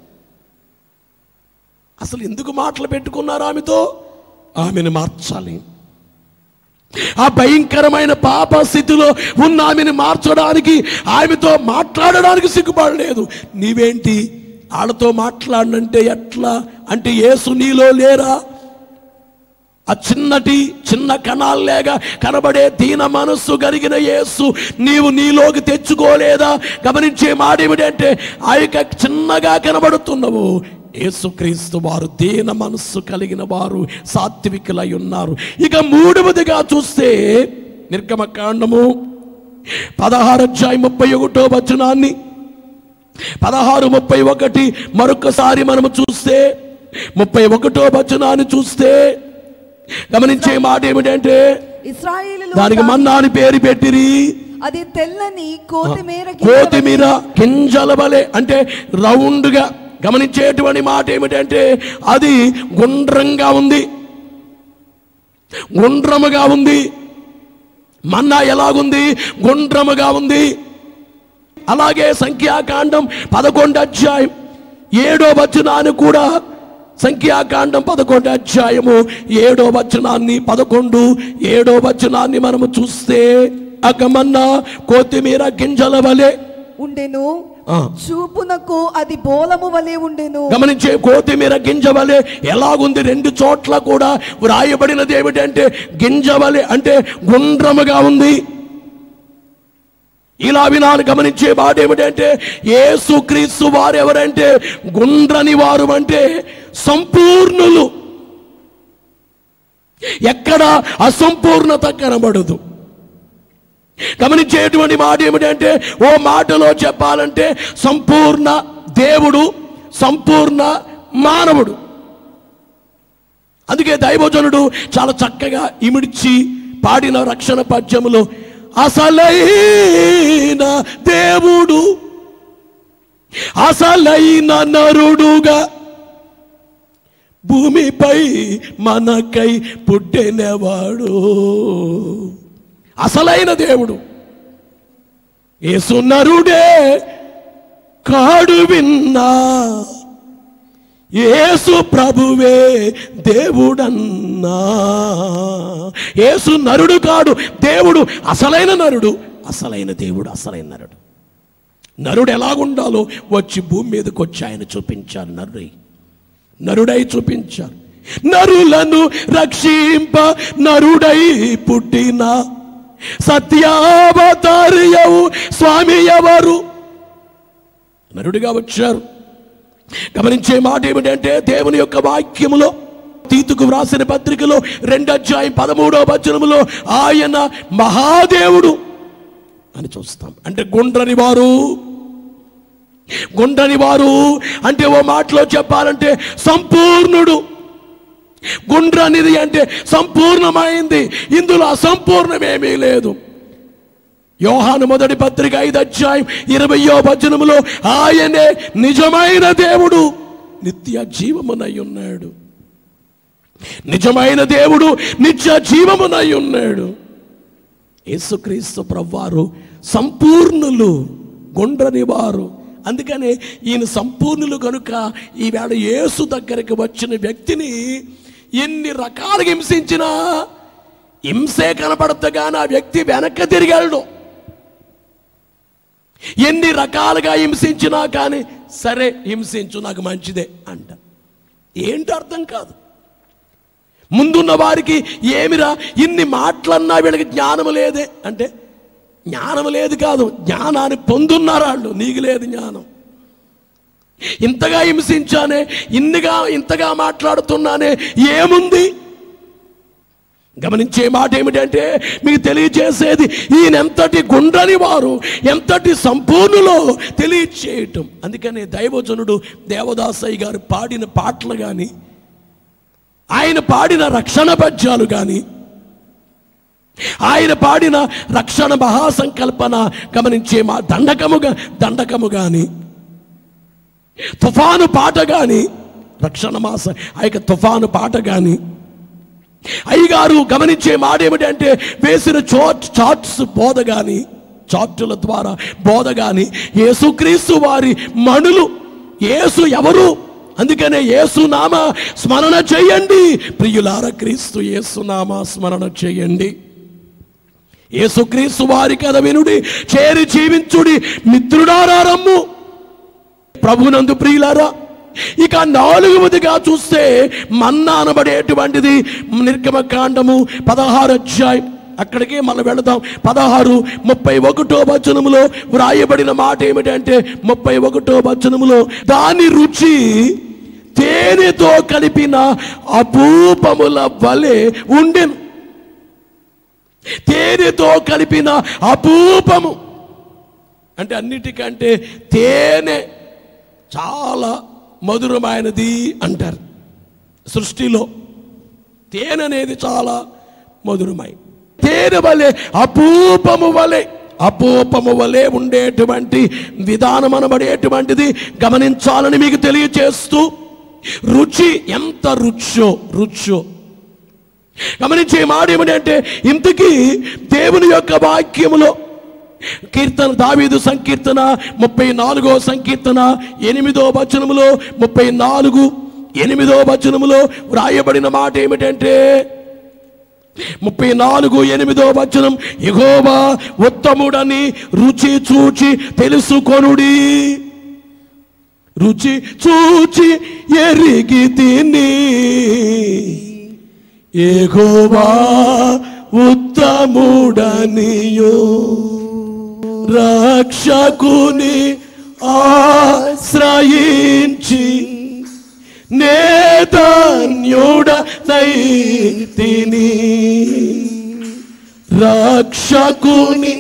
అసలు ఎందుకు మాటలు పెట్టుకున్నారు ఆమెతో ఆమెను మార్చాలి ఆ భయంకరమైన పాప స్థితిలో ఉన్న ఆమెను మార్చడానికి ఆమెతో మాట్లాడడానికి సిగ్గుపడలేదు నీవేంటి వాళ్ళతో మాట్లాడనంటే ఎట్లా అంటే యేసు నీలో లేరా ఆ చిన్నటి చిన్న కణాల్లేగా కనబడే దీన మనస్సు కలిగిన యేసు నీవు నీలోకి తెచ్చుకోలేదా గమనించే మాట ఏమిటంటే ఆ యొక్క చిన్నగా కనబడుతున్నవు యేసుక్రీస్తు వారు దీన మనస్సు కలిగిన వారు సాత్వికులై ఉన్నారు ఇక మూడవదిగా చూస్తే నిర్గమకాండము పదహారు అధ్యాయం ముప్పై ఒకటో వచనాన్ని పదహారు ముప్పై ఒకటి మరొకసారి మనము చూస్తే ముప్పై ఒకటో వచనాన్ని చూస్తే గమనించే మాట ఏమిటంటే ఇస్రాయేలు దానికి మన్నా అని పేరు పెట్టిరి అది తెల్లని కోతిమీర కోతిమీర గింజల వలె అంటే రౌండ్గా గమనించేటువంటి మాట ఏమిటంటే అది గుండ్రంగా ఉంది గుండ్రముగా ఉంది మన్నా ఎలాగుంది గుండ్రముగా ఉంది అలాగే సంఖ్యాకాండం పదకొండు అధ్యాయం ఏడో వచనాన్ని కూడా సంఖ్యాకాండం పదకొండు అధ్యాయము ఏడో వచనాన్ని పదకొండు ఏడో వచనాన్ని మనము చూస్తే అగమన్నా కొత్తిమీర గింజల వలె ఉండెను ఆ. చూపునకు అది బోలము వలె ఉండెను గమనించే కొత్తిమీర గింజ వలె ఎలాగుంది రెండు చోట్ల కూడా వ్రాయబడినది ఏమిటంటే గింజ వలె అంటే గుండ్రముగా ఉంది ఇలా వినాలి గమనించే మాట ఏమిటంటే యేసుక్రీస్తు వారు ఎవరంటే గుండ్రని వారు అంటే సంపూర్ణులు ఎక్కడ అసంపూర్ణత కనబడదు గమనించేటువంటి మాట ఏమిటంటే ఓ మాటలో చెప్పాలంటే సంపూర్ణ దేవుడు సంపూర్ణ మానవుడు అందుకే దైవజనుడు చాలా చక్కగా ఇమిడ్చి పాడిన రక్షణ పద్యములో అసలైన దేవుడు అసలైన నరుడుగా భూమిపై మనకై పుట్టినవాడు అసలైన దేవుడు యేసు నరుడే కాడు విన్నా యేసు ప్రభువే దేవుడన్నా యేసు నరుడు కాడు దేవుడు అసలైన నరుడు అసలైన దేవుడు అసలైన నరుడు నరుడు ఎలాగుండాలో వచ్చి భూమి మీదకి వచ్చి ఆయన చూపించారు నరుడై నరుడై చూపించారు నరులను రక్షింప నరుడై పుట్టిన సత్యావతారియవు స్వామి ఎవరు నరుడిగా వచ్చారు గమనించే మాట ఏమిటంటే దేవుని యొక్క వాక్యములో తీతుకు వ్రాసిన పత్రికలో రెండు అధ్యాయం పదమూడవ వచనములో ఆయన మహాదేవుడు అని చూస్తాం అంటే గుండ్రని వారు గుండ్రని వారు అంటే ఓ మాటలో చెప్పాలంటే సంపూర్ణుడు గుండ్రనిది అంటే సంపూర్ణమైంది ఇందులో అసంపూర్ణమేమీ లేదు యోహాను మొదటి పత్రిక ఐదు అధ్యాయం ఇరవయో వచనములో ఆయనే నిజమైన దేవుడు నిత్య జీవమునై ఉన్నాడు నిజమైన దేవుడు నిత్య జీవమునై ఉన్నాడు యేసుక్రీస్తు ప్రవ్వారు సంపూర్ణులు గుండ్రని వారు అందుకనే ఈయన సంపూర్ణులు కనుక ఈవేళ యేసు దగ్గరికి వచ్చిన వ్యక్తిని ఎన్ని రకాలుగా హింసించినా హింసే కనపడతగానే ఆ వ్యక్తి వెనక్కి తిరిగాడు ఎన్ని రకాలుగా హింసించినా కానీ సరే హింసించు నాకు మంచిదే అంట ఏంటి అర్థం కాదు ముందున్న వారికి ఏమిరా ఇన్ని మాటలన్నా వీళ్ళకి జ్ఞానం లేదే అంటే జ్ఞానం లేదు కాదు జ్ఞానాన్ని పొందున్నారు వాళ్ళు నీకు లేదు జ్ఞానం ఇంతగా హింసించానే ఇన్నిగా ఇంతగా మాట్లాడుతున్నానే ఏముంది గమనించే మాట ఏమిటంటే మీకు తెలియజేసేది ఈయన ఎంతటి గుండ్రని వారు ఎంతటి సంపూర్ణులో తెలియచేయటం అందుకని దైవజనుడు దేవదాసయ్య గారు పాడిన పాటలు కానీ ఆయన పాడిన రక్షణ పద్యాలు కానీ ఆయన పాడిన రక్షణ మహాసంకల్పన గమనించే మా దండకముగా దండకము కానీ తుఫాను పాట కానీ రక్షణ మాస ఆ యొక్క తుఫాను పాట కానీ అయ్యగారు గమనించే మాట ఏమిటంటే వేసిన చోట్ చార్ట్స్ బోధ కానీ చార్టుల ద్వారా బోధ కానీ యేసుక్రీస్తు వారి మణులు యేసు ఎవరు అందుకనే యేసు నామ స్మరణ చేయండి ప్రియులార క్రీస్తు యేసు నామ స్మరణ చేయండి యేసుక్రీస్తు వారి కథ వినుడి చేరి జీవించుడి మిత్రుడారా రమ్ము ప్రభునందు ప్రియులారా ఇక నాలుగవదిగా చూస్తే మన్నా అనబడేటువంటిది నిర్గమకాండము పదహారు అధ్యాయం అక్కడికి మనం వెళదాం పదహారు ముప్పై ఒకటో వచనములో వ్రాయబడిన మాట ఏమిటంటే ముప్పై ఒకటో వచనములో దాని రుచి తేనెతో కలిపిన అపూపముల వలె ఉండెను తేనెతో కలిపిన అపూపము అంటే అన్నిటికంటే తేనె చాలా మధురమైనది అంటారు సృష్టిలో తేనె అనేది చాలా మధురమై తేనె వలె అపూపము వలె అపూపము వలె ఉండేటువంటి విధానం అనబడేటువంటిది గమనించాలని మీకు తెలియచేస్తూ రుచి ఎంత రుచో రుచో గమనించే మాట ఏమిటంటే ఇంతకీ దేవుని యొక్క వాక్యములో కీర్తన దావీదు సంకీర్తన ముప్పై నాలుగో సంకీర్తన ఎనిమిదో వచనములో ముప్పై నాలుగు ఎనిమిదో వచనములో వ్రాయబడిన మాట ఏమిటంటే ముప్పై నాలుగు ఎనిమిదో వచనం ఎగోవా ఉత్తముడని రుచి చూచి తెలుసుకొనుడి రుచి చూచి ఎరిగి తిని ఏగోవా ఉత్తముడనియో రక్షకుని ఆశ్రయించి నేతన్యుడనైతిని రక్షకుని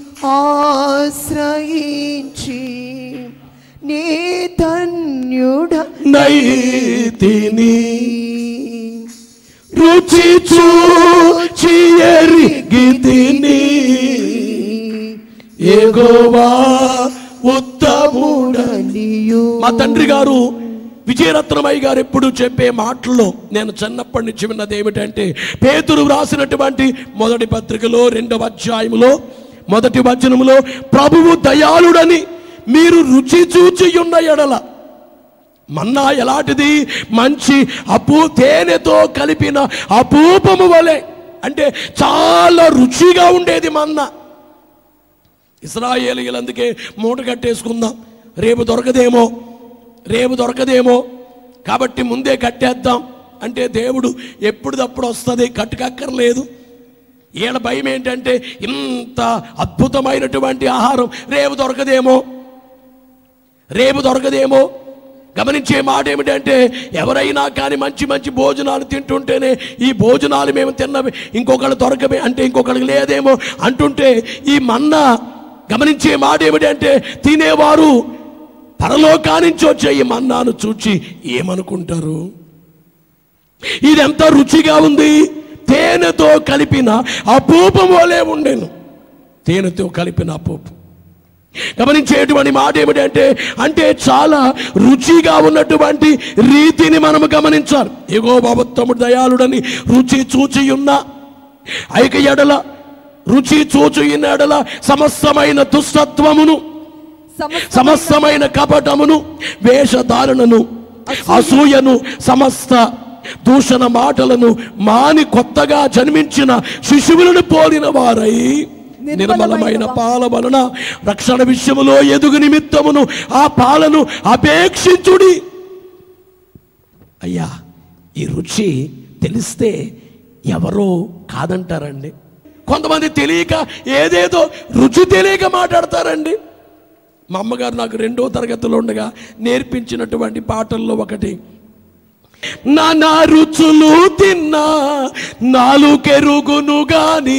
ఆశ్రయించి నీ ధన్యుడ నైతిని రుచి చూచి ఎరిగితిని ఏగోవా ఉత్తముడ ఉడలియు మా తండ్రి గారు విజయరత్నమయ్య గారు ఎప్పుడు చెప్పే మాటల్లో నేను చిన్నప్పటి నుంచి విన్నది ఏమిటంటే పేతురు వ్రాసినటువంటి మొదటి పత్రికలో రెండవ అధ్యాయములో మొదటి వచనములో ప్రభువు దయాళుడని మీరు రుచి చూచి ఉన్న ఎడల మన్నా ఎలాంటిది మంచి అపూ తేనెతో కలిపిన అపూపము వలె అంటే చాలా రుచిగా ఉండేది మన్నా ఇస్రాయేలీలు అందుకే మూట కట్టేసుకుందాం రేపు దొరకదేమో రేపు దొరకదేమో కాబట్టి ముందే కట్టేద్దాం అంటే దేవుడు ఎప్పుడుదప్పుడు వస్తుంది కట్టుకక్కర్లేదు ఈయన భయం ఏంటంటే ఇంత అద్భుతమైనటువంటి ఆహారం రేపు దొరకదేమో రేపు దొరకదేమో గమనించే మాట ఏమిటంటే ఎవరైనా కానీ మంచి మంచి భోజనాలు తింటుంటేనే ఈ భోజనాలు మేము తిన్నవి ఇంకొకళ్ళు దొరకమే అంటే ఇంకొకళ్ళకి లేదేమో అంటుంటే ఈ మన్నా గమనించే మాట ఏమిటంటే తినేవారు పరలోకానించి వచ్చే ఈ మన్నాను చూచి ఏమనుకుంటారు ఇది ఎంత రుచిగా ఉంది తేనెతో కలిపిన అపూపం వలె ఉండేను తేనెతో కలిపిన అపూపం గమనించేటువంటి మాట ఏమిటంటే అంటే చాలా రుచిగా ఉన్నటువంటి రీతిని మనము గమనించాలి ఎగో బాబత్తముడు దయాళుడని రుచి చూచి ఉన్న ఐక ఎడల రుచి చూచి ఉన్న ఎడల సమస్తమైన దుష్టత్వమును సమస్త సమస్తమైన కపటమును వేషధారణను అసూయను సమస్త దూషణ మాటలను మాని కొత్తగా జన్మించిన శిశువులను పోలిన వారై నిర్మలమైన పాల వలన రక్షణ విషయములో ఎదుగు నిమిత్తమును ఆ పాలను అపేక్షించుడి అయ్యా ఈ రుచి తెలిస్తే ఎవరో కాదంటారండి కొంతమంది తెలియక ఏదేదో రుచి తెలియక మాట్లాడతారండి మా అమ్మగారు నాకు రెండో తరగతిలో ఉండగా నేర్పించినటువంటి పాటల్లో ఒకటి నానా రుచులు తిన్నా నాలుకెరుగును గాని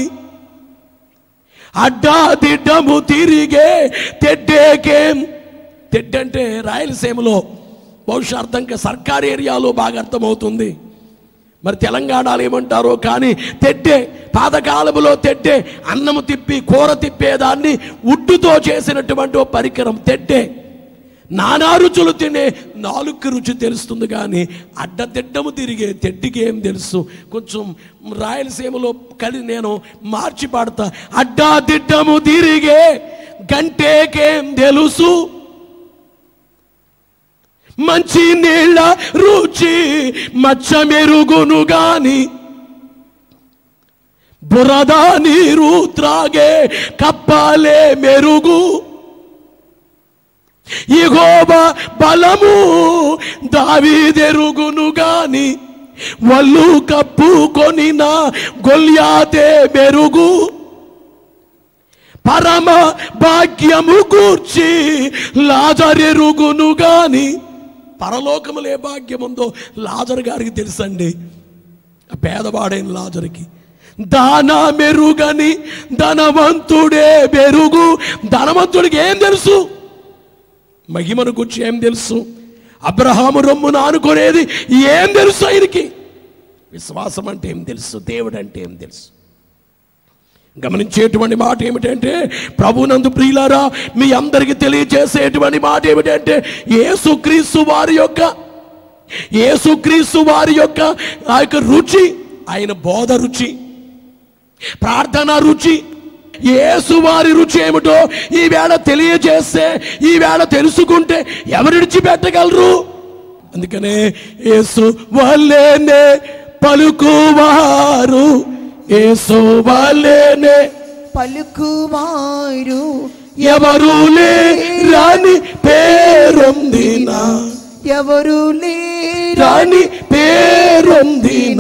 అడ్డా దిడ్డము తిరిగే తెడ్డేకేం తెడ్డంటే రాయలసీమలో బహుశా అర్థంగా సర్కార్ ఏరియాలో బాగా అర్థమవుతుంది మరి తెలంగాణలో ఏమంటారో కానీ తెడ్డే పాతకాలములో తెడ్డే అన్నము తిప్పి కూర తిప్పేదాన్ని ఉడ్డుతో చేసినటువంటి ఓ పరికరం తెడ్డే నానా రుచులు తినే నాలుగు రుచి తెలుస్తుంది కానీ అడ్డదిడ్డము తిరిగే తెడ్డికి ఏం తెలుసు కొంచెం రాయలసీమలో కలి నేను మార్చి పాడతా అడ్డాదిడ్డము తిరిగే గంటేకేం తెలుసు మంచి నీళ్ళ రుచి మచ్చ మెరుగును గాని బురద నీరు త్రాగే కప్పాలే మెరుగు ఇగోబ బలము దావీదెరుగును గాని వల్లు కప్పుకొనిన గొల్యాతే మెరుగు పరమ భాగ్యము కూర్చి లాజరెరుగును గాని పరలోకములే భాగ్యం ఉందో లాజర్ గారికి తెలుసండి ఆ పేదవాడైన లాజర్కి దాన మెరుగని ధనవంతుడే మెరుగు ధనవంతుడికి ఏం తెలుసు మహిమను గురించి ఏం తెలుసు అబ్రహాము రొమ్మును ఆనుకునేది ఏం తెలుసు ఆయనకి విశ్వాసం అంటే ఏం తెలుసు దేవుడు అంటే ఏం తెలుసు గమనించేటువంటి మాట ఏమిటంటే ప్రభునందు ప్రియులారా మీ అందరికీ తెలియజేసేటువంటి మాట ఏమిటంటే యేసుక్రీస్తు వారి యొక్క యేసుక్రీస్తు వారి యొక్క ఆ యొక్క రుచి ఆయన బోధ రుచి ప్రార్థన రుచి యేసు వారి రుచి ఏమిటో ఈ వేళ తెలియజేస్తే ఈ వేళ తెలుసుకుంటే ఎవరు విడిచిపెట్టగలరు అందుకనే యేసు వల్లేనే పలుకువారు యేసు వల్లేనే పలుకువారు ఎవరు లేరని పేరొందిన ఎవరు లేరు రాని పేరొందిన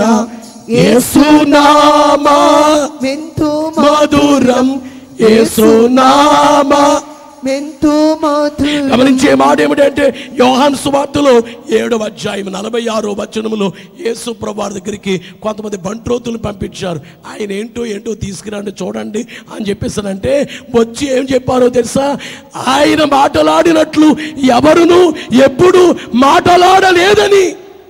యేసునామా ఎంతో మధురం యేసునామా మెంతో మధురం గమనించే మాట ఏమిటంటే యోహాన్ సువార్తలో ఏడవ అధ్యాయం నలభై ఆరో వచనములో యేసు ప్రభు దగ్గరికి కొంతమంది బంట్రోతులు పంపించారు ఆయన ఏంటో ఏంటో తీసుకురండి చూడండి అని చెప్పేసానంటే వచ్చి ఏం చెప్పారో తెలుసా ఆయన మాటలాడినట్లు ఎవరును ఎప్పుడు మాటలాడలేదని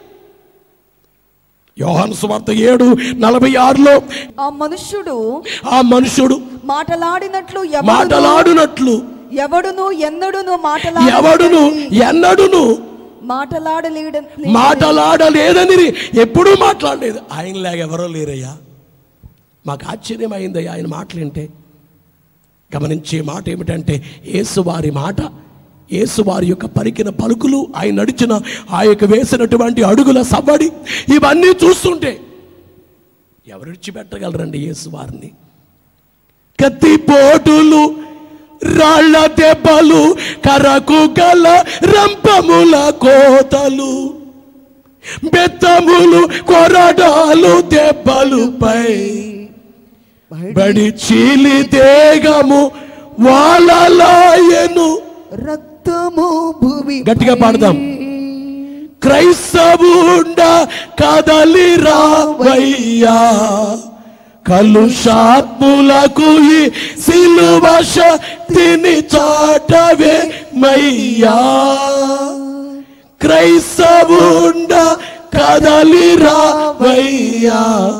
యోహాన్ సువార్త ఏడు నలభై ఆరులో ఆ మనుష్యుడు ఆ మనుషుడు మాటలాడినట్లు ఎవడును మాటలాడునట్లు ఎవడును ఎన్నడును ఎవడును మాటలాడ ఎన్నడును మాటలాడలేడ మాటలాడలేదని ఎప్పుడూ మాట్లాడలేదు ఆయనలాగా ఎవరో లేరయ్యా మాకు ఆశ్చర్యం అయిందయ్యా ఆయన మాటలేంటే గమనించే మాట ఏమిటంటే యేసువారి మాట యేసువారి యొక్క పలికిన పలుకులు ఆయన నడిచిన ఆ యొక్క వేసినటువంటి అడుగుల సవ్వడి ఇవన్నీ చూస్తుంటే ఎవరు విడిచిపెట్టగలరండి యేసువారిని కత్తిపోటులు రాళ్ళ దెబ్బలు కరకు గల రంపముల కోతలు బెత్తములు కొరడాలు దెబ్బలుపై బడి చీలి దేగము వాళ్ళలాయను రక్తము భూమి గట్టిగా పాడదాం. క్రైస్తవుండ కదలి రావయ్యా కలుషాత్ములకు ఈ సిలువ శక్తిని చాటవే మయ్యా క్రైస్తవుండ కదలి రావయ్యా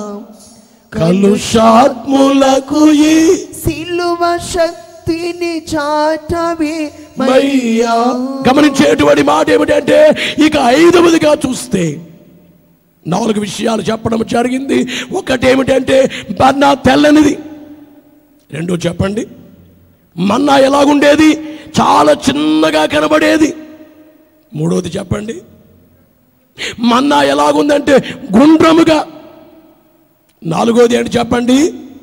కలుషాత్ములకు ఈ సిలువ శక్తిని చాటవే మయ్యా గమనించేటువంటి మాట ఏమిటంటే ఇక ఐదవదిగా చూస్తే నాలుగు విషయాలు చెప్పడం జరిగింది ఒకటి ఏమిటంటే మన్నా తెల్లనిది రెండో చెప్పండి మన్నా ఎలాగుండేది చాలా చిన్నగా కనబడేది మూడోది చెప్పండి మన్నా ఎలాగుందంటే గుండ్రముగా నాలుగోది ఏంటి చెప్పండి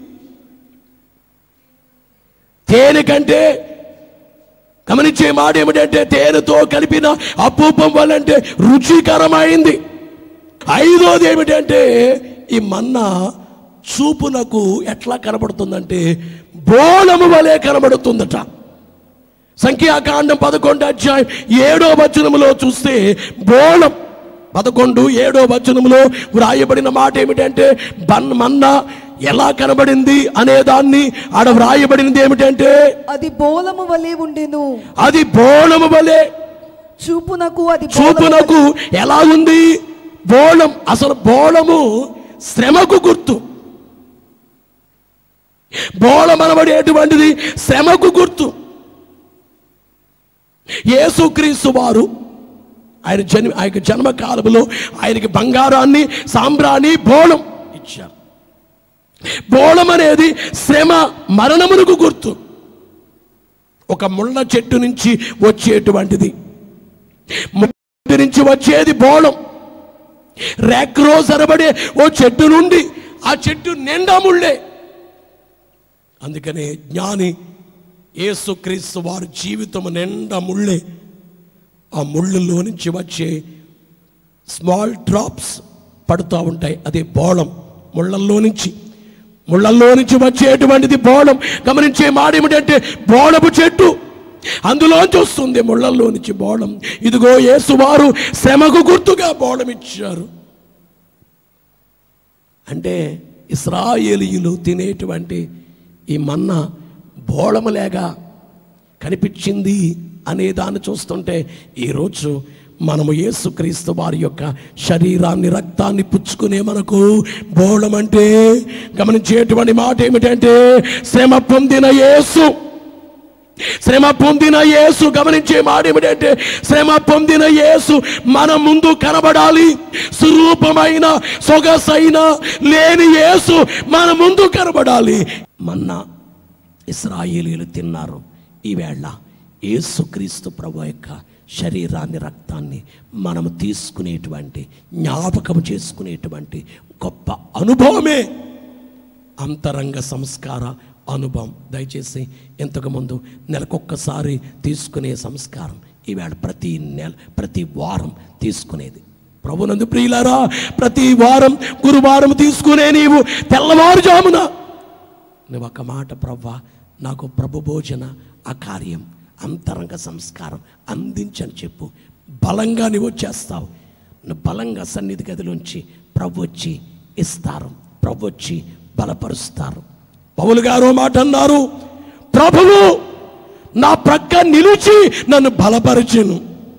తేనె కంటే గమనించే మాట ఏమిటంటే తేనెతో కలిపిన అపూపం వల్లంటే రుచికరమైంది ఐదోది ఏమిటంటే ఈ మన్నా చూపునకు ఎట్లా కనబడుతుందంటే బోళము వలె కనబడుతుందట సంఖ్యాకాండం పదకొండు అధ్యాయం ఏడో వచనములో చూస్తే బోళం పదకొండు ఏడో వచనములో వ్రాయబడిన మాట ఏమిటంటే బన్ మన్నా ఎలా కనబడింది అనే దాన్ని ఆడ వ్రాయబడినది ఏమిటంటే అది బోలము వలె ఉండెను అది బోళము వలె చూపునకు అది బోలము చూపునకు ఎలా ఉంది బోళం అసలు బోళము శ్రమకు గుర్తు బోళం అనబడేటువంటిది శ్రమకు గుర్తు యేసుక్రీస్తు వారు ఆయన జన్మ ఆయన జన్మ కాలంలో ఆయనకి బంగారాన్ని సాంబ్రాన్ని బోళం ఇచ్చారు బోళం అనేది శ్రమ మరణమునకు గుర్తు ఒక ముళ్ళ చెట్టు నుంచి వచ్చేటువంటిది ముట్టు నుంచి వచ్చేది బోళం రేక్రోజ్ అనబడే ఓ చెట్టు నుండి ఆ చెట్టు నిండా ముళ్ళే అందుకనే జ్ఞాని యేసుక్రీస్తు వారి జీవితం నిండా ముళ్ళే ఆ ముళ్ళులో నుంచి వచ్చే స్మాల్ డ్రాప్స్ పడుతూ ఉంటాయి అదే బోళం ముళ్ళల్లో నుంచి ముళ్ళల్లో నుంచి వచ్చేటువంటిది బోళం గమనించే మాట ఏమిటంటే బోళపు చెట్టు అందులోంచి వస్తుంది ముళ్ళల్లో నుంచి బోళం ఇదిగో యేసువారు శ్రమకు గుర్తుగా బోళం ఇచ్చారు అంటే ఇస్రాయేలీయులు తినేటువంటి ఈ మన్నా బోళములేగా కనిపించింది అనే దాన్ని చూస్తుంటే ఈరోజు మనము యేసుక్రీస్తు వారి యొక్క శరీరాన్ని రక్తాన్ని పుచ్చుకునే మనకు బోళం అంటే గమనించేటువంటి మాట ఏమిటంటే శ్రమ పొందిన యేసు శ్రమ పొందిన యేసు గమనించే మాట ఏమిటంటే శ్రమ పొందిన యేసు మన ముందు కనబడాలి స్వరూపమైన సొగసైన లేని యేసు మన ముందు కనబడాలి మన్నా ఇస్రాయేలీలు తిన్నారు ఈవేళ యేసుక్రీస్తు ప్రభు యొక్క శరీరాన్ని రక్తాన్ని మనము తీసుకునేటువంటి జ్ఞాపకం చేసుకునేటువంటి గొప్ప అనుభవమే అంతరంగ సంస్కార అనుభవం దయచేసి ఇంతకుముందు నెలకొక్కసారి తీసుకునే సంస్కారం ఈవేళ ప్రతి నెల ప్రతి వారం తీసుకునేది ప్రభునందు ప్రియులారా ప్రతి వారం గురువారం తీసుకునే నీవు తెల్లవారుజామున నువ్వు ఒక మాట ప్రవ్వా నాకు ప్రభు భోజన ఆ కార్యం అంతరంగ సంస్కారం అందించని చెప్పు బలంగా నువ్వు వచ్చేస్తావు నువ్వు బలంగా సన్నిధి గదిలోంచి ప్రభు వచ్చి ఇస్తారు ప్రభు వచ్చి బలపరుస్తారు పౌలు గారు ఓ మాట అన్నారు ప్రభువు నా ప్రక్క నిలిచి నన్ను బలపరిచెను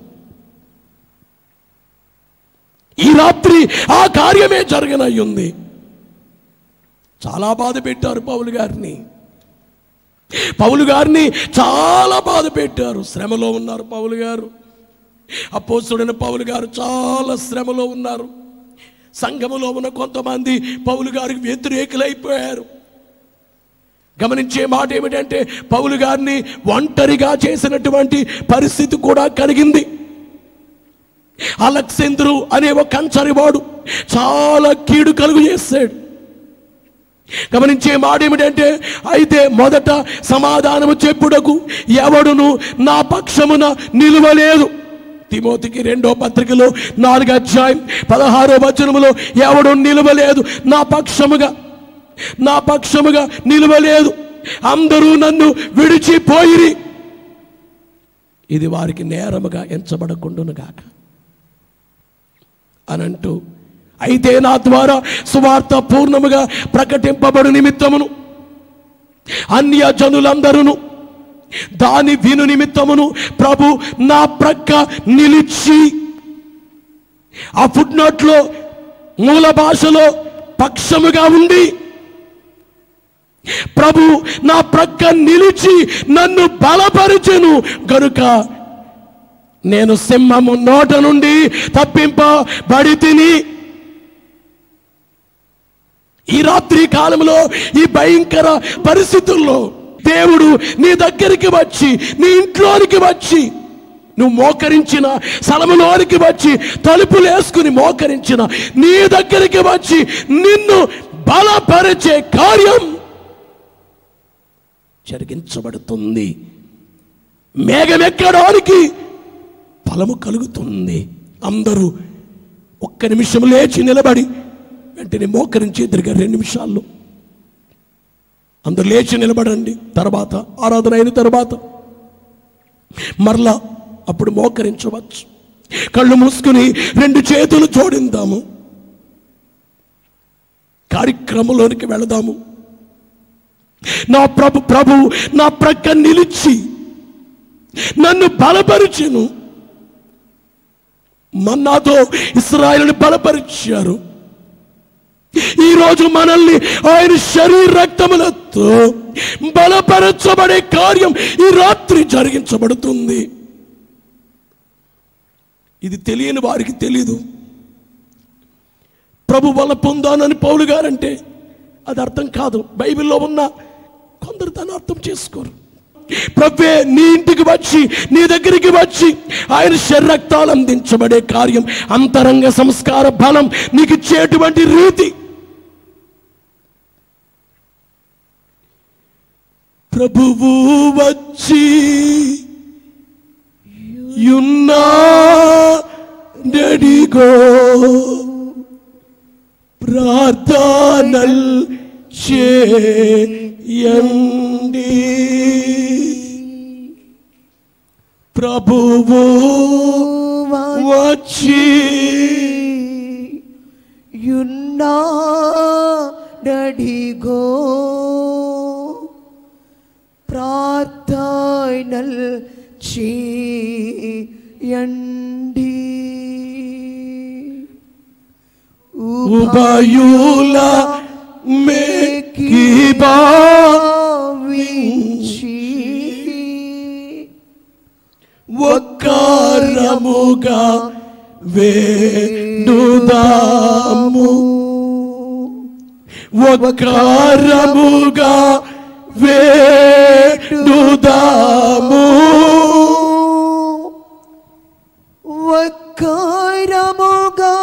ఈ రాత్రి ఆ కార్యమే జరగనయ్యుంది చాలా బాధ పెట్టారు పౌలు గారిని పౌలు గారిని చాలా బాధ పెట్టారు శ్రమలో ఉన్నారు పౌలు గారు అపోసుడైన పౌలు గారు చాలా శ్రమలో ఉన్నారు సంఘములో ఉన్న కొంతమంది పౌలు గారికి వ్యతిరేకులైపోయారు గమనించే మాట ఏమిటంటే పౌలు గారిని ఒంటరిగా చేసినటువంటి పరిస్థితి కూడా కలిగింది అలెక్సేంద్రు అనే ఒక కంచరివాడు చాలా కీడు కలుగు చేశాడు గమనించే మాట ఏమిటంటే అయితే మొదట సమాధానము చెప్పుటకు ఎవడును నా పక్షమున నిలువలేదు తిమోతికి రెండో పత్రికలో నాలుగు అధ్యాయం పదహారో వచనములో ఎవడు నిలువలేదు నా పక్షముగా నా పక్షముగా నిలువలేదు అందరూ నన్ను విడిచిపోయిరి ఇది వారికి నేరముగా ఎంచబడకుండును గాక అనంటూ అయితే నా ద్వారా సువార్త పూర్ణముగా ప్రకటింపబడు నిమిత్తమును అన్య జనులందరూ దాని విను నిమిత్తమును ప్రభు నా ప్రక్క నిలిచి ఆ ఫుడ్ నోట్లో మూల భాషలో పక్షముగా ఉండి ప్రభు నా ప్రక్క నిలిచి నన్ను బలపరిచెను గనుక నేను సింహము నోట నుండి తప్పింపబడి తిని ఈ రాత్రి కాలంలో ఈ భయంకర పరిస్థితుల్లో దేవుడు నీ దగ్గరికి వచ్చి నీ ఇంట్లోనికి వచ్చి నువ్వు మోకరించిన స్థలములోనికి వచ్చి తలుపులు వేసుకుని మోకరించిన నీ దగ్గరికి వచ్చి నిన్ను బలపరిచే కార్యం జరిగించబడుతుంది మేఘమెక్కడానికి ఫలము కలుగుతుంది అందరూ ఒక్క నిమిషం లేచి నిలబడి వెంటనే మోకరించి ఎదురుగా రెండు నిమిషాల్లో అందరూ లేచి నిలబడండి తర్వాత ఆరాధన అయిన తర్వాత మరలా అప్పుడు మోకరించవచ్చు కళ్ళు మూసుకుని రెండు చేతులు జోడిందాము కార్యక్రమంలోనికి వెళదాము నా ప్రభు ప్రభు నా ప్రక్క నిలిచి నన్ను బలపరిచెను మన్నాతో ఇస్రాయల్ని బలపరిచారు ఈరోజు మనల్ని ఆయన శరీర రక్తములతో బలపరచబడే కార్యం ఈ రాత్రి జరిగించబడుతుంది ఇది తెలియని వారికి తెలీదు ప్రభు వల్ల పొందానని పౌలు గారంటే అది అర్థం కాదు బైబిల్లో ఉన్న కొందరు దాన్ని అర్థం చేసుకోరు ప్రభే నీ ఇంటికి వచ్చి నీ దగ్గరికి వచ్చి ఆయన శరీరక్తాలు అందించబడే కార్యం అంతరంగ సంస్కార బలం నీకు ఇచ్చేటువంటి రీతి ప్రభువు వచ్చి యున్నాడడిగో ప్రార్థనల్ చేయండి ప్రభువు వచ్చి యున్నాడడిగో ప్రార్థనల్ చేయండి ఉభయుల మేకిబా వించి ఒక్కరముగా వేడుదాము ఒక్కరముగా వేడుదాము వకారముగా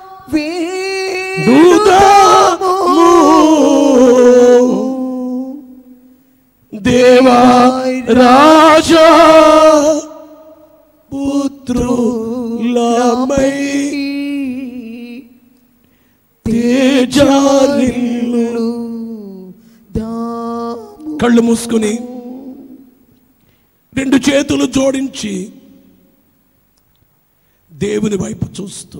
వేడుదాము దేవా రాజా పుత్రులమై తేజారిల్లు కళ్ళు మూసుకుని రెండు చేతులు జోడించి దేవుని వైపు చూస్తూ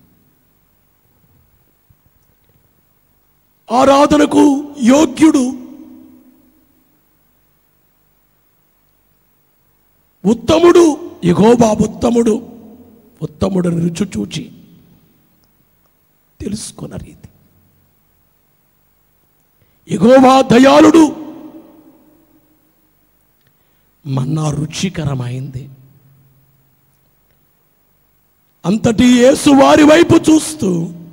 ఆరాధనకు యోగ్యుడు ఉత్తముడు ఎగోబా ఉత్తముడు ఉత్తముడని రుచి చూచి తెలుసుకున్న రీతి ఎగోవా దయాళుడు మన్నా రుచికరమైంది అంతటి యేసు వారి వైపు చూస్తూ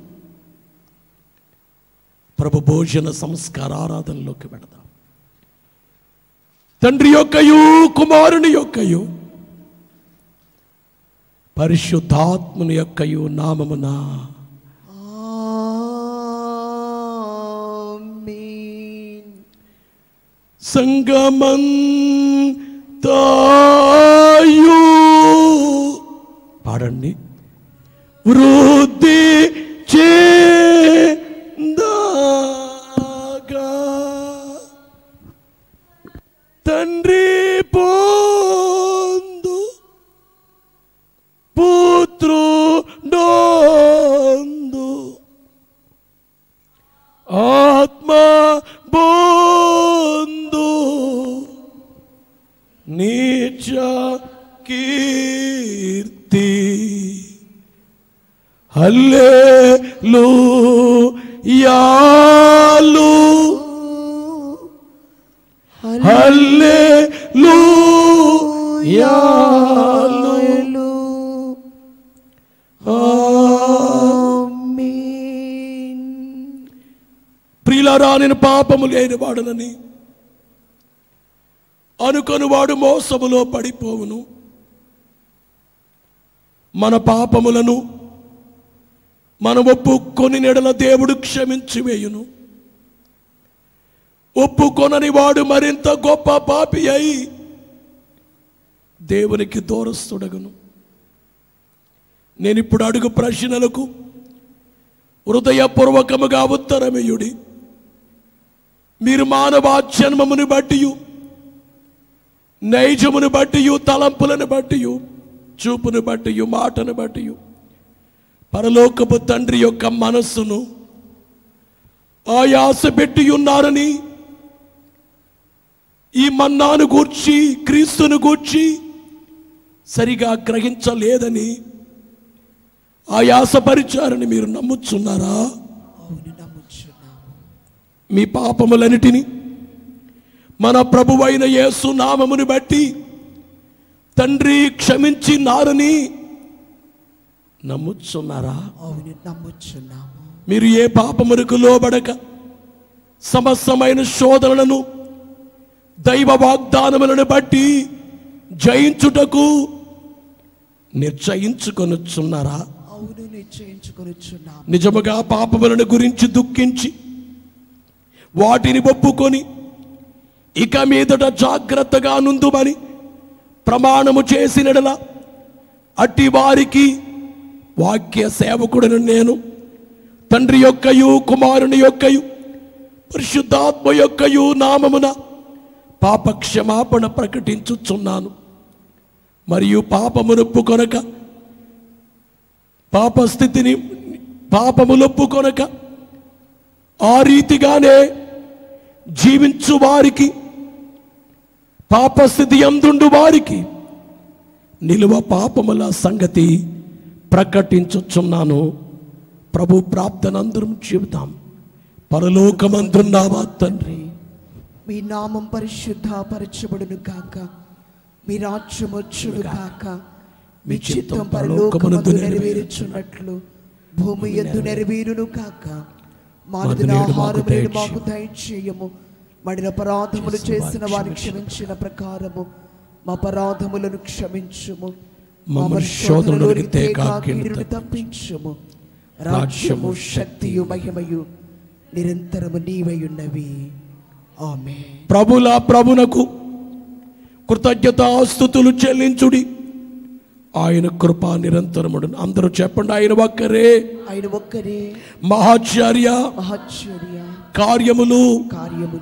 ప్రభు భోజన సంస్కార ఆరాధనలోకి వెళదాం తండ్రి యొక్కయు కుమారుని యొక్కయు పరిశుద్ధాత్ముని యొక్కయు నామమున ఆమేన్ సంగమంతాయు పాడండి వృద్ధి చేందాగా తండ్రి పొందు పుత్రుడోందు ఆత్మ బోందు నీచ కీర్తి హల్లెలూయాలు హల్లెలూయాలు ఆమేన్ ప్రియులారా నేను పాపము లేని వాడనని అనుకొని వాడు మోసములో పడిపోవును మన పాపములను మన ఒప్పుకొని నెడల దేవుడు క్షమించి వేయును ఒప్పుకొనని వాడు మరింత గొప్ప పాపి అయి దేవునికి దూరస్తుడగును నేను ఇప్పుడు అడుగు ప్రశ్నలకు హృదయపూర్వకముగా ఉత్తరమేయుడి మీరు మానవ జన్మమును బట్టి నైజమును బట్టి తలంపులను బట్టి చూపును బట్టి మాటను బట్టి పరలోకపు తండ్రి యొక్క మనస్సును ఆయాస పెట్టి ఉన్నారని ఈ మన్నాను గూర్చి క్రీస్తును గూర్చి సరిగా గ్రహించలేదని ఆయాసపరిచారని మీరు నమ్ముచున్నారా అవును నమ్ముచున్నాము మీ పాపములన్నిటిని మన ప్రభువైన యేసు నామమును బట్టి తండ్రి క్షమించినారని నమ్ముచున్నారా అవును నమ్ముచున్నాము మీరు ఏ పాపమునకు లోబడక సమస్తమైన శోధనలను దైవ వాగ్దానములను బట్టి జయించుటకు నిర్చయించుకొనుచున్నారా అవును నిశ్చయించుకొనుచున్నాము నిజముగా పాపములను గురించి దుఃఖించి వాటిని ఒప్పుకొని ఇక మీదట జాగ్రత్తగా నుందుమని ప్రమాణము చేసినడల అట్టి వారికి వాక్య సేవకుడను నేను తండ్రి యొక్కయు కుమారుని యొక్కయు పరిశుద్ధాత్మ యొక్కయు నామమున పాప క్షమాపణ ప్రకటించుచున్నాను మరియు పాపమునొప్పు కొనక పాపస్థితిని పాపములొప్పు కొనక ఆ రీతిగానే జీవించు వారికి పాపస్థితి అందుండు వారికి నిలువ పాపముల సంగతి ప్రకటించుచున్నాను ప్రభు ప్రార్థన అందరం చెబుతాం పరలోకమందున్నావా తండ్రి మీ నామం పరిశుద్ధపరచబడును కాక మీ రాజ్యం వచ్చును కాక మీ చిత్తం పరలోకమందు నెరవేరుచున్నట్లు భూమి ఎందు నెరవేరును కాక మానదిన ఆహారం నేడు మాకు దయచేయము మడిన అపరాధములు చేసిన వారిని క్షమించిన ప్రకారము మా అపరాధములను క్షమించుము మమ్మల్ని శోధనలోనికి తేక కీడును తప్పించుము రాజ్యము శక్తియు మహిమయు నిరంతరము నీవయున్నవి ఆమె ప్రభుల ప్రభునకు కృతజ్ఞతాస్థుతులు చెల్లించుడి ఆయన కృప నిరంతరముడు అందరూ చెప్పండి ఆయన ఒక్కరే ఆయన ఒక్కరే మహాచార్య మహాశ్చర్య కార్యములు కార్యములు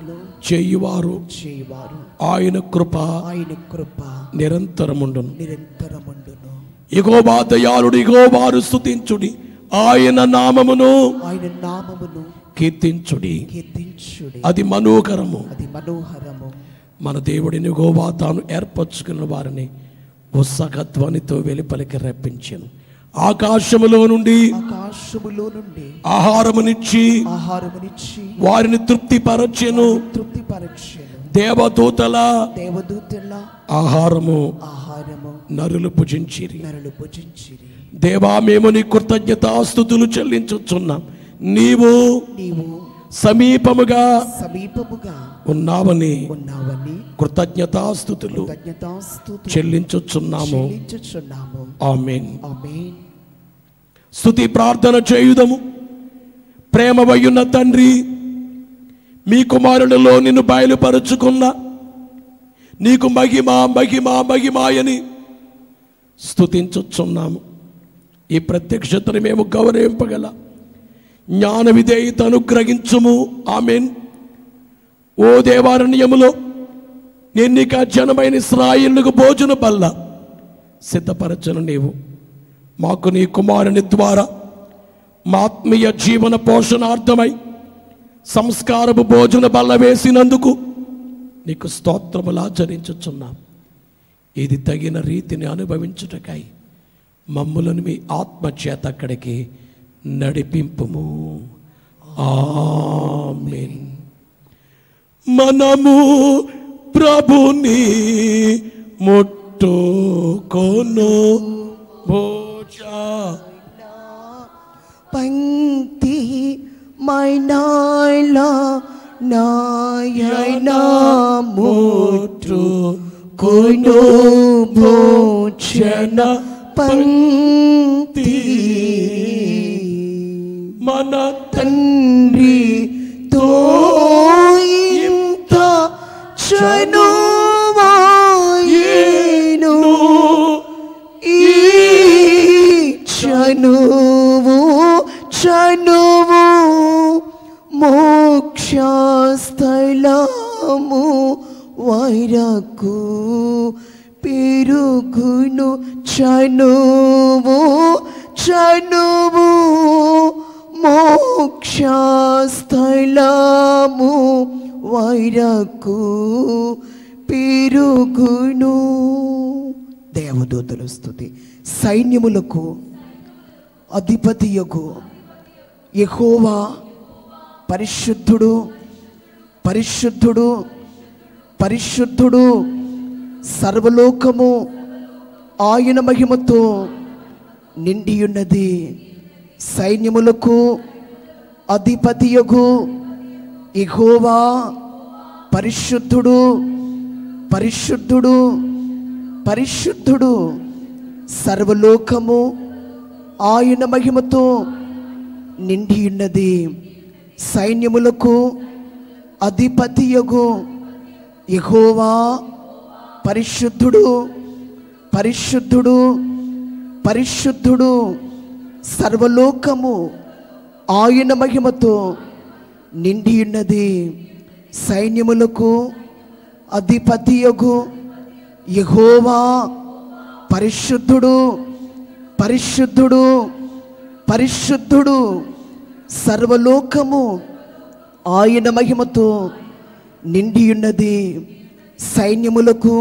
చేయువారు చేయువారు ఆయన కృప ఆయన కృప నిరంతరముండును నిరంతరముండును ఇగోబా దయాళుడు ఇగోబారు స్తుతించుడి ఆయన నామమును ఆయన నామమును కీర్తించుడి కీర్తించుడి అది మనోకరము అది మనోహరము మన దేవుడిని గోవా తాను ఏర్పరచుకున్న వారిని ఉత్సాహధ్వనితో వెలుపలికి రప్పించాను ఆకాశములో నుండి ఆకాశములో నుండి ఆహారమునిచ్చి ఆహారమునిచ్చి వారిని తృప్తిపరచెను తృప్తిపరచెను దేవదూతల దేవదూతల ఆహారము ఆహారము నరులు భుజించిరి నరులు భుజించిరి దేవా మేము నీ కృతజ్ఞతాస్థుతులు చెల్లించుచున్నాం నీవు నీవు సమీపముగా సమీపముగా ఉన్నావని ఉన్నావని కృతజ్ఞతాస్థుతులు కృతజ్ఞతాస్తుతులు చెల్లించుచున్నాము చెల్లించుచున్నాము ఆమెన్ ఆమేన్ స్తుతి ప్రార్థన చేయుదము ప్రేమవయ్యున్న తండ్రి మీ కుమారులలో నిన్ను బయలుపరుచుకున్న నీకు మహిమ మహిమ మహిమాయని స్తుతించుచున్నాము ఈ ప్రత్యక్షతను మేము గౌరవింపగల జ్ఞాన విధేయత అనుగ్రహించుము ఆమెన్ ఓ దేవారణ్యములో ఎన్నిక జనమైన ఇస్రాయిల్కు భోజన బల్ల సిద్ధపరచను నీవు మాకు నీ కుమారుని ద్వారా మా ఆత్మీయ జీవన పోషణార్థమై సంస్కారపు భోజన బల్ల వేసినందుకు నీకు స్తోత్రములు ఆచరించుచున్నాం ఇది తగిన రీతిని అనుభవించుటకై మమ్ములను మీ ఆత్మ చేత అక్కడికి నడిపింపుము ఆమేన్ మనము ప్రభుని ముట్టుకొను భోజా పంక్తి మైనాల నాయన ముట్టు కొను భోజన పంక్తి మన తండ్రి తోయింత చనువాయేను ఈ చనువు చనువు మోక్షస్థలము వైరకు పెరుగును చనువు చనువు మోక్షస్థలము వైరకు పెరుగును దేవదూతలు స్థుతి సైన్యములకు అధిపతియకు యెహోవా పరిశుద్ధుడు పరిశుద్ధుడు పరిశుద్ధుడు సర్వలోకము ఆయన మహిమతో నిండి ఉన్నది సైన్యములకు అధిపతియగు యెహోవా పరిశుద్ధుడు పరిశుద్ధుడు పరిశుద్ధుడు సర్వలోకము ఆయన మహిమతో నిండి ఉన్నది సైన్యములకు అధిపతియగు యెహోవా పరిశుద్ధుడు పరిశుద్ధుడు పరిశుద్ధుడు సర్వలోకము ఆయన మహిమతో నిండి ఉన్నది సైన్యములకు అధిపతియగు యెహోవా పరిశుద్ధుడు పరిశుద్ధుడు పరిశుద్ధుడు సర్వలోకము ఆయన మహిమతో నిండి ఉన్నది సైన్యములకు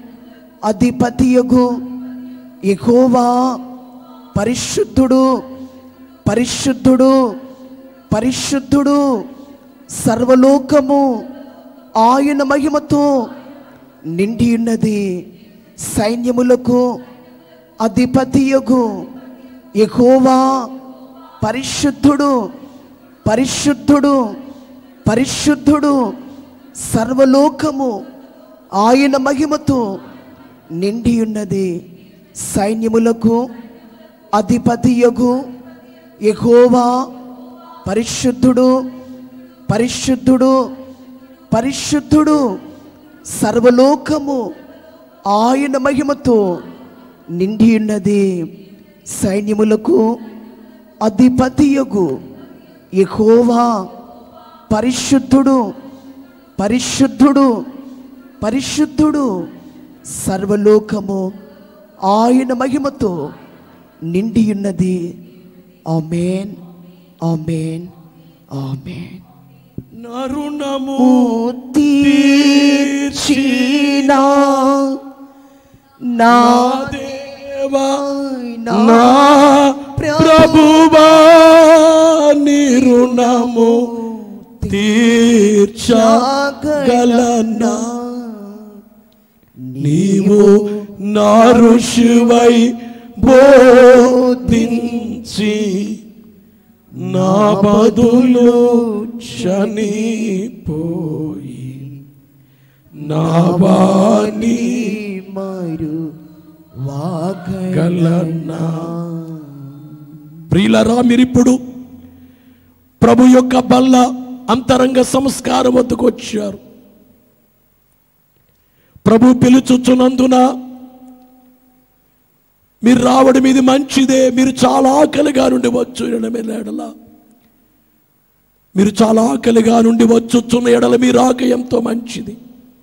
అధిపతియగు యెహోవా పరిశుద్ధుడు పరిశుద్ధుడు పరిశుద్ధుడు సర్వలోకము ఆయన మహిమతో నిండి ఉన్నది సైన్యములకు అధిపతియగు యెహోవా పరిశుద్ధుడు పరిశుద్ధుడు పరిశుద్ధుడు సర్వలోకము ఆయన మహిమతో నిండి ఉన్నది సైన్యములకు అధిపతియగు యెహోవా పరిశుద్ధుడు పరిశుద్ధుడు పరిశుద్ధుడు సర్వలోకము ఆయన మహిమతో నిండి ఉన్నది సైన్యములకు అధిపతియగు యెహోవా పరిశుద్ధుడు పరిశుద్ధుడు పరిశుద్ధుడు సర్వలోకము ఆయన మహిమతో నిండి ఉన్నది ఆమెన్ ఆమెన్ ఆమెన్ నరుణము తీర్చిన నా దేవా నా నా ప్రభువా నిరుణము తీర్చగలనా నీవు నా ఋషివై బోధించి నా బదులు శనిపోయి నా వాణి మరు వాగలనా గలనా ప్రియులరా మీరిప్పుడు ప్రభు యొక్క బల్ల అంతరంగ సంస్కారం వద్దకు వచ్చారు ప్రభు పిలుచుచున్నందున మీరు రావడం ఇది మంచిదే మీరు చాలా ఆకలిగా నుండి వచ్చు ఎడల మీరు చాలా ఆకలిగా నుండి వచ్చుచున్న ఎడల మీ రాక ఎంతో మంచిది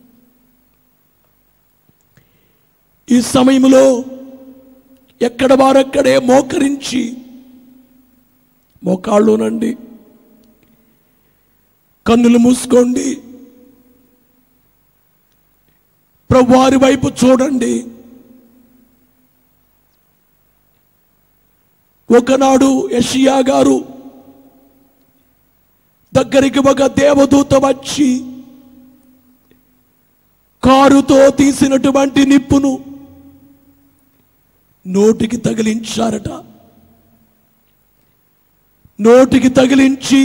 ఈ సమయంలో ఎక్కడ వారక్కడే మోకరించి మోకాళ్ళునండి కన్నులు మూసుకోండి ప్రభు వారి వైపు చూడండి ఒకనాడు యషియా గారు దగ్గరికి ఒక దేవదూత వచ్చి కారుతో తీసినటువంటి నిప్పును నోటికి తగిలించారట నోటికి తగిలించి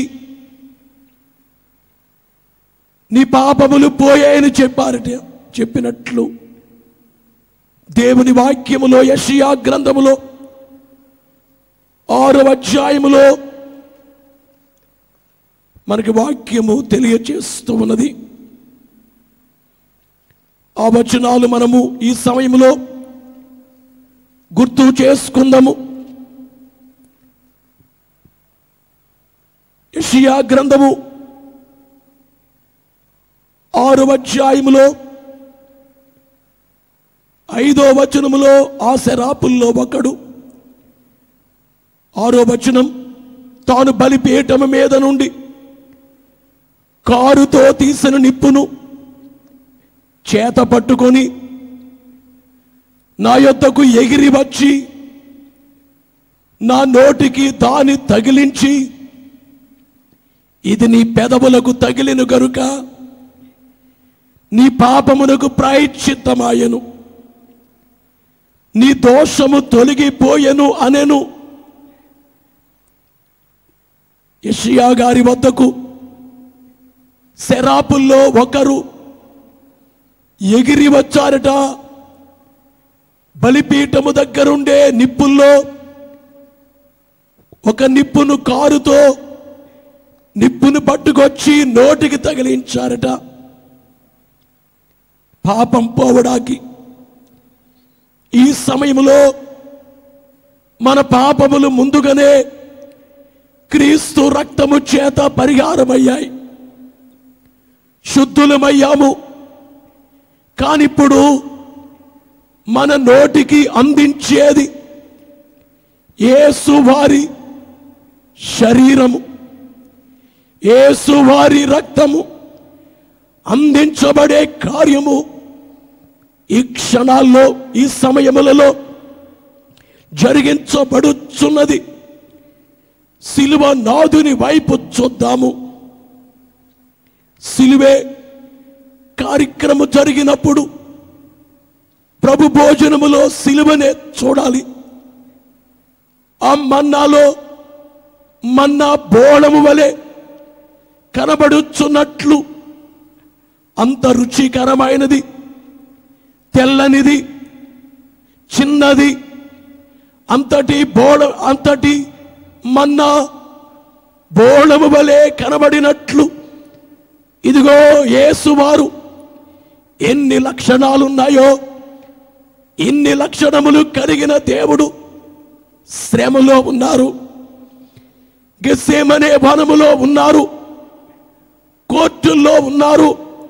నీ పాపములు పోయాయని చెప్పారట చెప్పినట్లు దేవుని వాక్యములో యషియా గ్రంథములో ఆరో అధ్యాయములో మనకి వాక్యము తెలియచేస్తూ ఉన్నది ఆ వచనాలు మనము ఈ సమయంలో గుర్తు చేసుకుందాము యషియా గ్రంథము ఆరు అధ్యాయములో ఐదో వచనములో ఆ శరాపుల్లో ఒకడు ఆరో వచనం తాను బలిపీఠము మీద నుండి కారుతో తీసిన నిప్పును చేత పట్టుకొని నా యొద్దకు ఎగిరి వచ్చి నా నోటికి దాని తగిలించి ఇది నీ పెదవులకు తగిలిన గనుక నీ పాపమునకు ప్రాయశ్చిత్తమాయను నీ దోషము తొలగిపోయెను అనెను యషియా గారి వద్దకు శరాపుల్లో ఒకరు ఎగిరి వచ్చారట బలిపీఠము దగ్గరుండే నిప్పుల్లో ఒక నిప్పును కారుతో నిప్పును పట్టుకొచ్చి నోటికి తగిలించారట పాపం పోవడానికి ఈ సమయంలో మన పాపములు ముందుగానే క్రీస్తు రక్తము చేత పరిహారమయ్యాయి శుద్ధులమయ్యాము కానిప్పుడు మన నోటికి అందించేది యేసు వారి శరీరము యేసు వారి రక్తము అందించబడే కార్యము ఈ క్షణాల్లో ఈ సమయములలో జరిగించబడుచున్నది సిలువ నాదుని వైపు చూద్దాము సిలువే కార్యక్రమం జరిగినప్పుడు ప్రభు భోజనములో సిలువనే చూడాలి ఆ మన్నాలో మన్నా బోళము వలె కనబడుచున్నట్లు అంత రుచికరమైనది తెల్లనిది చిన్నది అంతటి బోళ అంతటి మన్నా బోళము వలె కనబడినట్లు ఇదిగో యేసువారు ఎన్ని లక్షణాలున్నాయో ఇన్ని లక్షణములు కలిగిన దేవుడు శ్రమలో ఉన్నారు గెస్సేమనే వనములో ఉన్నారు కోర్టుల్లో ఉన్నారు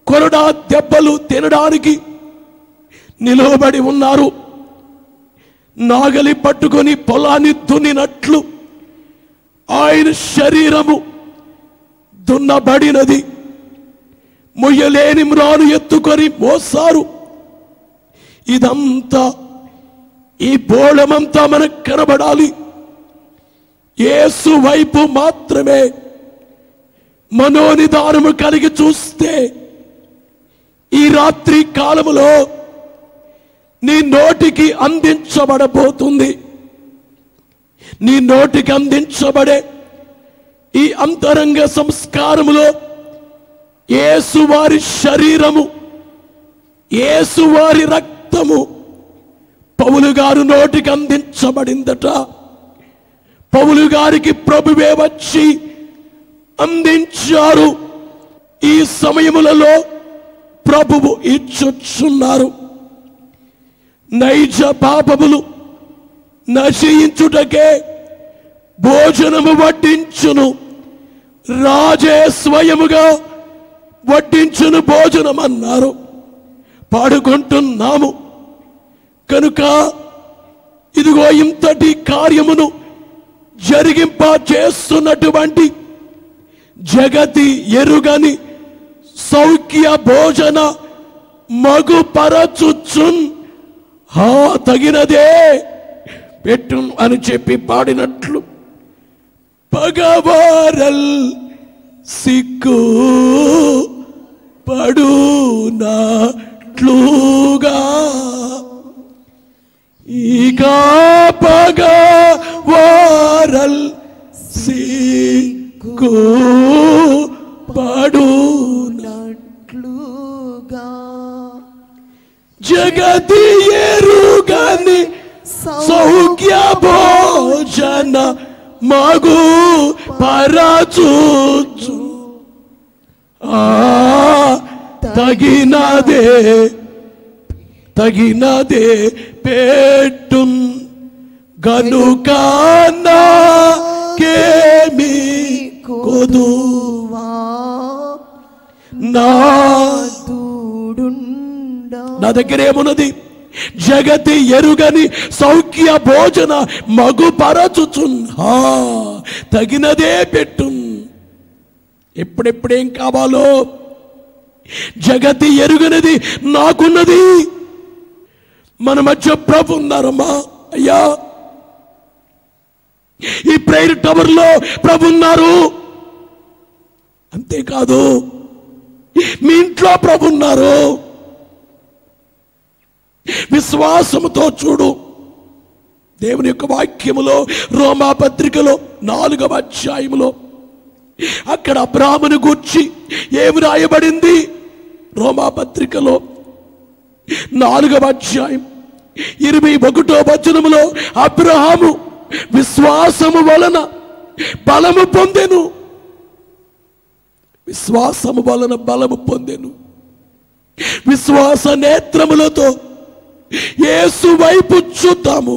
కొరడా దెబ్బలు తినడానికి నిలవబడి ఉన్నారు నాగలి పట్టుకొని పొలాన్ని దున్నినట్లు ఆయన శరీరము దున్నబడినది మొయ్యలేని మ్రాను ఎత్తుకొని మోసారు ఇదంతా ఈ బోళమంతా మనకు కనబడాలి యేసు వైపు మాత్రమే మనోనిదానము కలిగి చూస్తే ఈ రాత్రి కాలములో నీ నోటికి అందించబడబోతుంది నీ నోటికి అందించబడే ఈ అంతరంగ సంస్కారములో యేసువారి శరీరము యేసువారి రక్తము పౌలు గారు నోటికి అందించబడిందట పౌలు గారికి ప్రభువే వచ్చి అందించారు ఈ సమయములలో ప్రభువు ఇచ్చుచున్నారు నైజ పాపములు నశయించుటకే భోజనము వడ్డించును రాజే స్వయముగా వడ్డించును భోజనం అన్నారు పాడుకుంటున్నాము కనుక ఇదిగో ఇంతటి కార్యమును జరిగింప చేస్తున్నటువంటి జగతి ఎరుగని సౌఖ్య భోజన మగు పరచుచున్ హా తగినదే పెట్టు అని చెప్పి పాడినట్లు పగవారల్ సిక్కు పడునట్లుగా ఇక పగవారల్ సిక్కు పడున నట్లుగా జగతి ఎరుగని సౌఖ్య భోజన మగు పరచూచు ఆ తగినదే తగినదే పెట్టు గనుక నాకేమి కొదు వా నా దూడుండా నా దగ్గర ఏమున్నది జగతి ఎరుగని సౌఖ్య భోజన మగు పరచుచున్ హా తగినదే పెట్టు ఎప్పుడెప్పుడేం కావాలో జగతి ఎరుగనిది నాకున్నది మన మధ్య ప్రభు ఉన్నారమ్మా అయ్యా ఈ ప్రేయర్ టవర్ లో ప్రభు ఉన్నారు అంతేకాదు మీ ఇంట్లో ప్రభు ఉన్నారు విశ్వాసముతో చూడు దేవుని యొక్క వాక్యములో రోమా పత్రికలో నాలుగవ అధ్యాయములో అక్కడ అబ్రాహ్మను గూర్చి ఏమి రాయబడింది రోమా పత్రికలో నాలుగవ అధ్యాయం ఇరవై ఒకటో వచనములో అబ్రహాము విశ్వాసము వలన బలము పొందెను విశ్వాసము వలన బలము పొందెను విశ్వాస నేత్రములతో యేసు వైపు చూద్దాము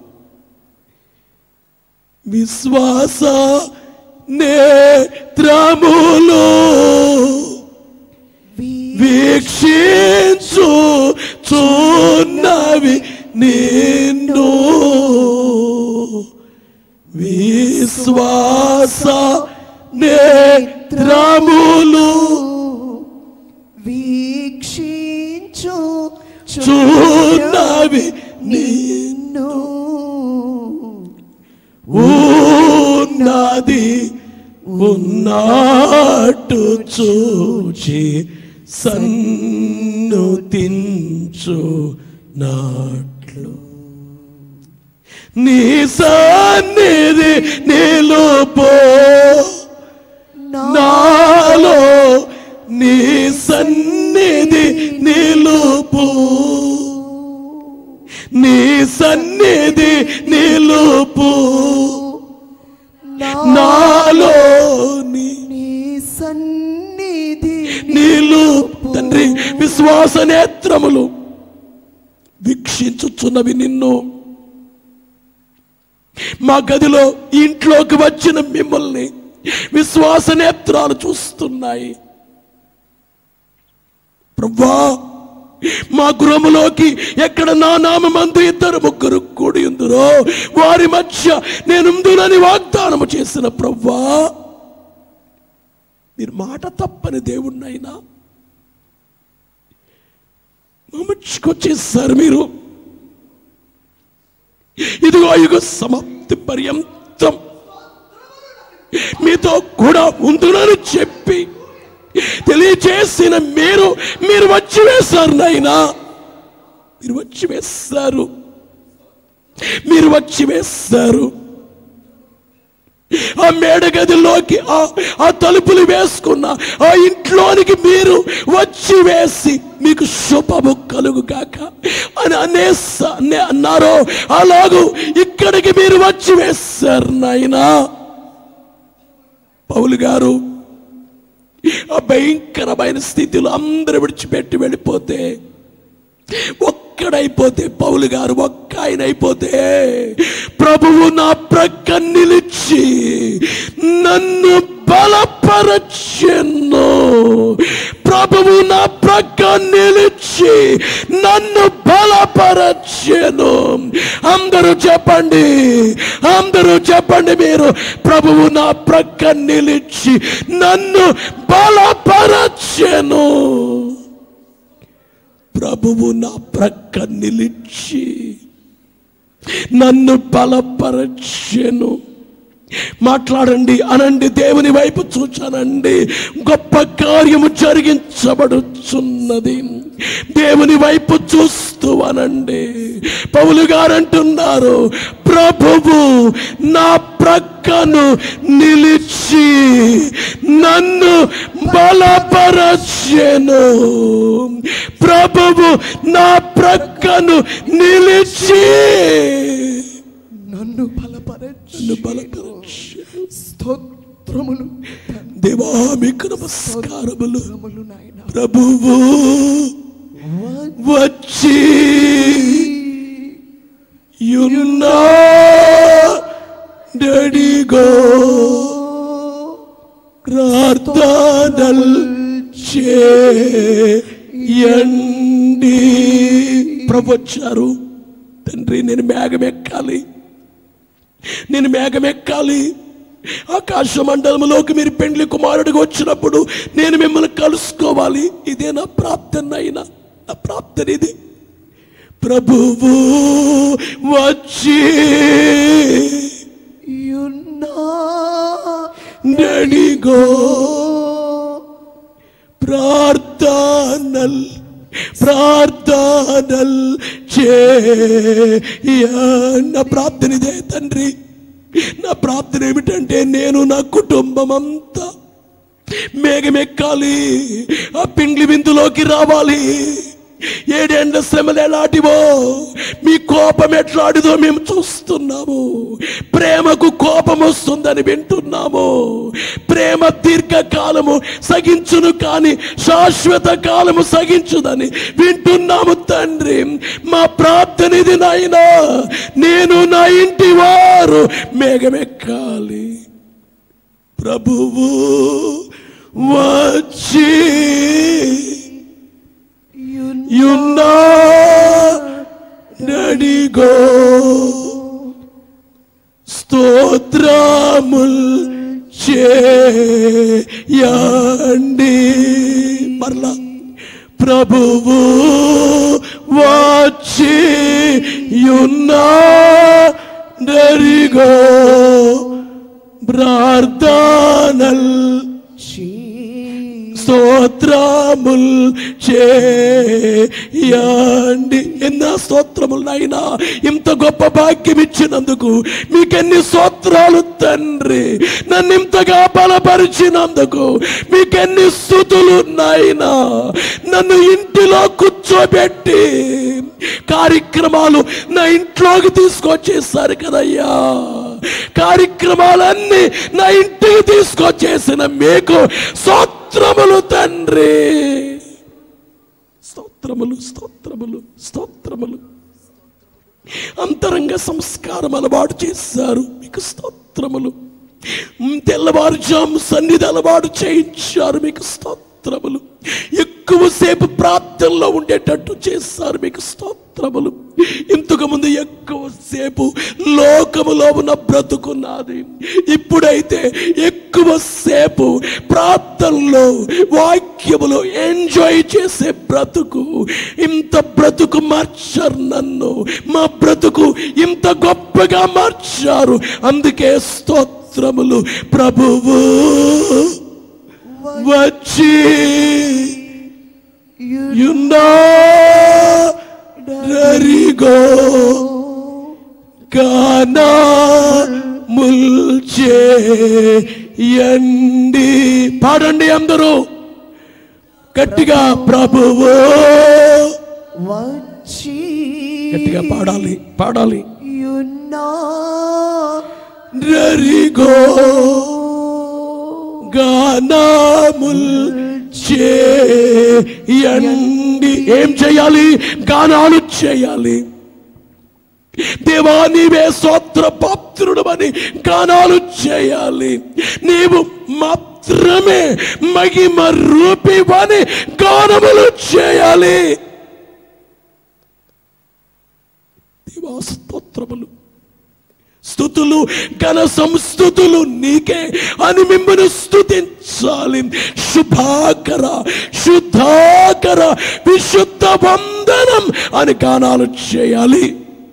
విశ్వాస నేత్రములో వీక్షించు చున్నవి నిన్ను విశ్వాస నేత్రములు వీక్షించు చూన్నవి నిన్ను ఉన్నది ఉన్నట్టు చూచి సన్నుతించు నాట్లు నీ సన్నిధి నిలుపో నాలో నీ సన్నిధి నిలుపు నీ సన్నిధి నిలుపు నాలో నీ నీ సన్నిధి నీళ్ళు తండ్రి విశ్వాస నేత్రములు వీక్షించుచున్నవి నిన్ను మా గదిలో ఇంట్లోకి వచ్చిన మిమ్మల్ని విశ్వాస నేత్రాలు చూస్తున్నాయి ప్రభా మా గృహములోకి ఎక్కడ నా నామందు ఇద్దరు ముగ్గురు కూడి ఉందరో వారి మధ్య నేను ఉందునని వాగ్దానము చేసిన ప్రవ్వా మీరు మాట తప్పని దేవుణ్ణైనా మా మధ్యకొచ్చేసారు మీరు ఇదిగో యుగ సమాప్తి పర్యంతం మీతో కూడా ఉందునని చెప్పి తెలియచేసిన మీరు మీరు వచ్చి వేశారు నాయనా మీరు వచ్చి వేస్తారు మీరు వచ్చి వేస్తారు ఆ మేడ గదిలోకి ఆ ఆ తలుపులు వేసుకున్న ఆ ఇంట్లోనికి మీరు వచ్చి వేసి మీకు శుభము కలుగు కాక అని అనేస అనే అన్నారో అలాగూ ఇక్కడికి మీరు వచ్చి వేశారు నాయనా పౌలు గారు ఆ భయంకరమైన స్థితిలో అందరూ విడిచిపెట్టి వెళ్ళిపోతే ఒక్కడైపోతే పౌలు గారు ఒక్క ఆయన అయిపోతే ప్రభువు నా ప్రక్క నిలిచి నన్ను బలపరచెను ప్రభువు నా ప్రక్క నిలిచి నన్ను బలపరచెను అందరూ చెప్పండి అందరూ చెప్పండి మీరు ప్రభువు నా ప్రక్క నిలిచి నన్ను బలపరచెను ప్రభువు నా ప్రక్క నిలిచి నన్ను బలపరచెను మాట్లాడండి అనండి దేవుని వైపు చూచానండి గొప్ప కార్యము జరిగించబడుచున్నది దేవుని వైపు చూస్తూ అనండి పౌలు గారు అంటున్నారు ప్రభువు నా ప్రక్కను నిలిచి నన్ను బలపరచెను ప్రభువు నా ప్రక్కను నిలిచి నన్ను బలపరచు నన్ను బలపరచెను స్తోత్రములు దేవా మీకు నమస్కారములు స్తోత్రములు నాయన ప్రభువు వచ్చి యున్నా డడిగో ప్రార్థనల్ చేయండి ప్రభు వచ్చారు తండ్రి నేను మేఘం ఎక్కాలి నేను మేఘం ఎక్కాలి ఆకాశ మండలంలోకి మీరు పెండ్లి కుమారుడికి వచ్చినప్పుడు నేను మిమ్మల్ని కలుసుకోవాలి ఇదే నా ప్రార్థన అయినా నా ప్రార్థన ఇది ప్రభువు వచ్చి యున్నా నడిగో ప్రార్థనల్ ప్రార్థనల్ చేయ నా ప్రార్థన ఇదే తండ్రి నా ప్రార్థన ఏమిటంటే నేను నా కుటుంబం అంతా మేఘమెక్కాలి ఆ పిండ్లి విందులోకి రావాలి ఏడేండ్ల శ్రమలు ఎలాంటివో మీ కోపం ఎట్లాడిదో మేము చూస్తున్నాము ప్రేమకు కోపం వస్తుందని వింటున్నాము ప్రేమ దీర్ఘకాలము సగించును కానీ శాశ్వత కాలము సగించుదని వింటున్నాము తండ్రి మా ప్రార్థన ఇది నాయనా నేను నా ఇంటి వారు మేఘమెక్కాలి ప్రభువు వచ్చి యున్నా నడిగో స్తోత్రముల్ చేయండి మరలా ప్రభువు వచ్చి యున్నా నడిగో ప్రార్థనల్ స్తోత్రముల్ చేయండి ఎన్నో స్తోత్రములు నాయనా ఇంత గొప్ప భాగ్యం ఇచ్చినందుకు మీకెన్ని స్తోత్రాలు తండ్రి నన్ను ఇంతగా బలపరిచినందుకు మీకెన్ని స్థుతులు నాయనా నన్ను ఇంటిలో కూర్చోబెట్టి కార్యక్రమాలు నా ఇంట్లోకి తీసుకొచ్చేసారు కదయ్యా కార్యక్రమాలన్నీ నా ఇంటికి తీసుకొచ్చేసిన మీకు స్తోత్రములు తండ్రి స్తోత్రములు స్తోత్రములు స్తోత్రములు అంతరంగ సంస్కారం అలవాటు చేశారు మీకు స్తోత్రములు మ్, తెల్లవారుజాము సన్నిధి అలవాటు చేయించారు మీకు స్తోత్రములు ఎక్కువ ఎక్కువసేపు ప్రార్థనలో ఉండేటట్టు చేస్తారు మీకు స్తోత్రములు ఇంతకు ముందు ఎక్కువసేపు లోకములో ఉన్న బ్రతుకున్నది ఇప్పుడైతే ఎక్కువసేపు ప్రార్థనలో వాక్యములో ఎంజాయ్ చేసే బ్రతుకు ఇంత బ్రతుకు మార్చారు నన్ను మా బ్రతుకు ఇంత గొప్పగా మార్చారు అందుకే స్తోత్రములు ప్రభువు వచ్చి యున్నారరిగో కానా ముల్చే ఎండి పాడండి అందరూ గట్టిగా ప్రభువు వచ్చి గట్టిగా పాడాలి పాడాలి యున్నా రరిగో గానాముల్ చేయండి ఏం చేయాలి గానాలు చేయాలి దేవా నీవే స్తోత్ర పాత్రుడు అని గానాలు చేయాలి నీవు మాత్రమే మహిమ రూపివని గానములు చేయాలి దేవా స్తోత్రములు స్థుతులు ఘన సంస్థుతులు నీకే అని మిమ్మల్ని స్థుతించాలి శుభాకర శుద్ధాకర విశుద్ధ వందనం అని గానాలు చేయాలి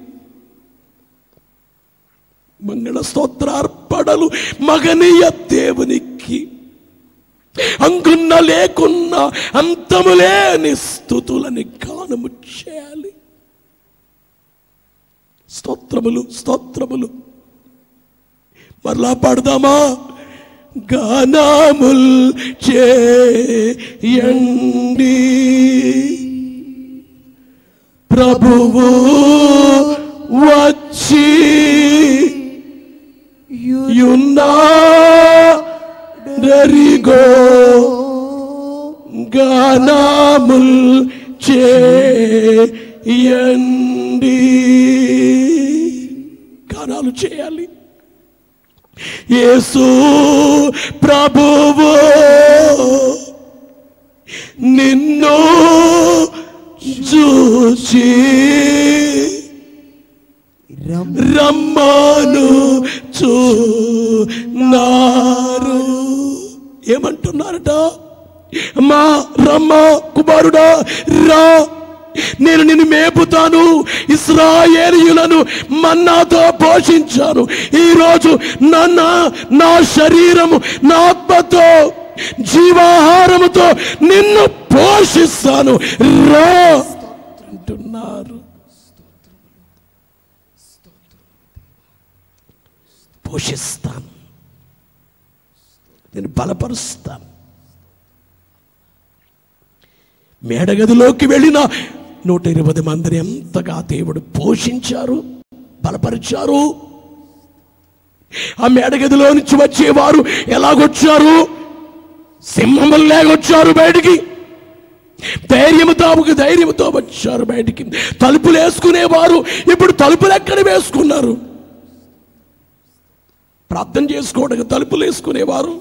మంగళ స్తోత్రార్పణలు మగనీయ దేవునికి అంకున్న లేకున్న అంతము లేని స్థుతులని గానము చేయాలి స్తోత్రములు స్తోత్రములు మరలా పాడదామా గానాముల్ చేయండి ప్రభువు వచ్చి యున్నారరిగో గానాముల్ చేయండి గానాలు చేయాలి యేసు ప్రభువు నిన్ను చూచి రమ్ రమ్మను చూన్నారు ఏమంటున్నారట మా రమ్మ కుమారుడా రా నేను నిన్ను మేపుతాను ఇస్రాయేలీయులను మన్నాతో పోషించాను ఈరోజు నన్న నా శరీరము నా ఆత్మతో జీవాహారముతో నిన్ను పోషిస్తాను రా అంటున్నారు పోషిస్తాను నేను బలపరుస్తాను మేడగదిలోకి వెళ్ళిన నూట ఇరవై మందిని ఎంతగా దేవుడు పోషించారు బలపరిచారు ఆ మేడగదిలో నుంచి వచ్చేవారు ఎలాగొచ్చారు సింహములు లేకొచ్చారు బయటికి ధైర్యముతో ఒక ధైర్యంతో వచ్చారు బయటికి తలుపులు వేసుకునేవారు ఇప్పుడు తలుపులు ఎక్కడ వేసుకున్నారు ప్రార్థన చేసుకోవడానికి తలుపులు వేసుకునేవారు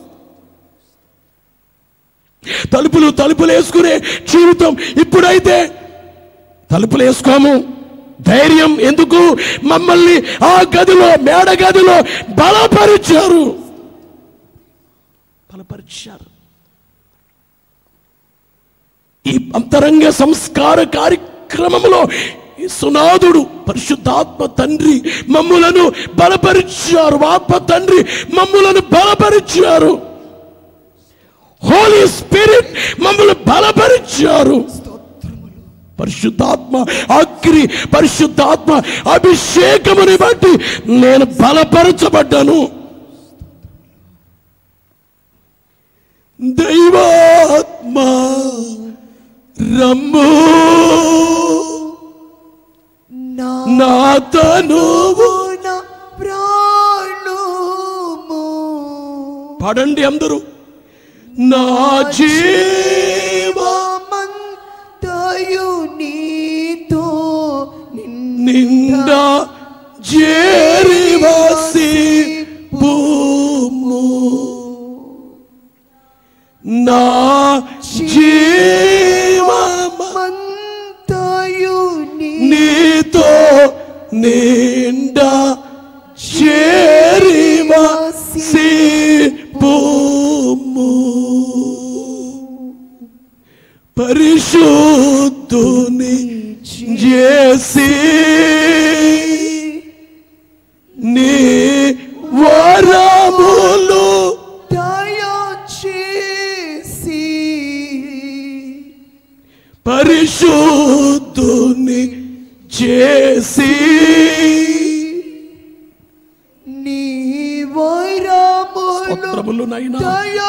తలుపులు తలుపులు వేసుకునే జీవితం ఇప్పుడైతే తలుపులు వేసుకోము ధైర్యం ఎందుకు మమ్మల్ని ఆ గదిలో మేడ గదిలో బలపరిచారు బలపరిచారు ఈ అంతరంగ సంస్కార కార్యక్రమంలో ఈ సునాదుడు పరిశుద్ధాత్మ తండ్రి మమ్ములను బలపరిచారు ఆత్మ తండ్రి మమ్ములను బలపరిచారు హోలీ స్పిరిట్ మమ్మల్ని బలపరిచారు పరిశుద్ధాత్మ అగ్ని పరిశుద్ధాత్మ అభిషేకముని బట్టి నేను బలపరచబడ్డాను దైవాత్మ రమ్ము నా నా తనువు నా ప్రాణము పాడండి అందరూ నా జీవా మంతయు నీతో నిండా జేరివాసి భూము నా జీవము నిండా చేరివసిపోము పరిశుద్ధుని చేసి నీ వరములు దయచేసి పరిశుద్ధుని చేసి నీ వైరములు స్తోత్రములు నైనా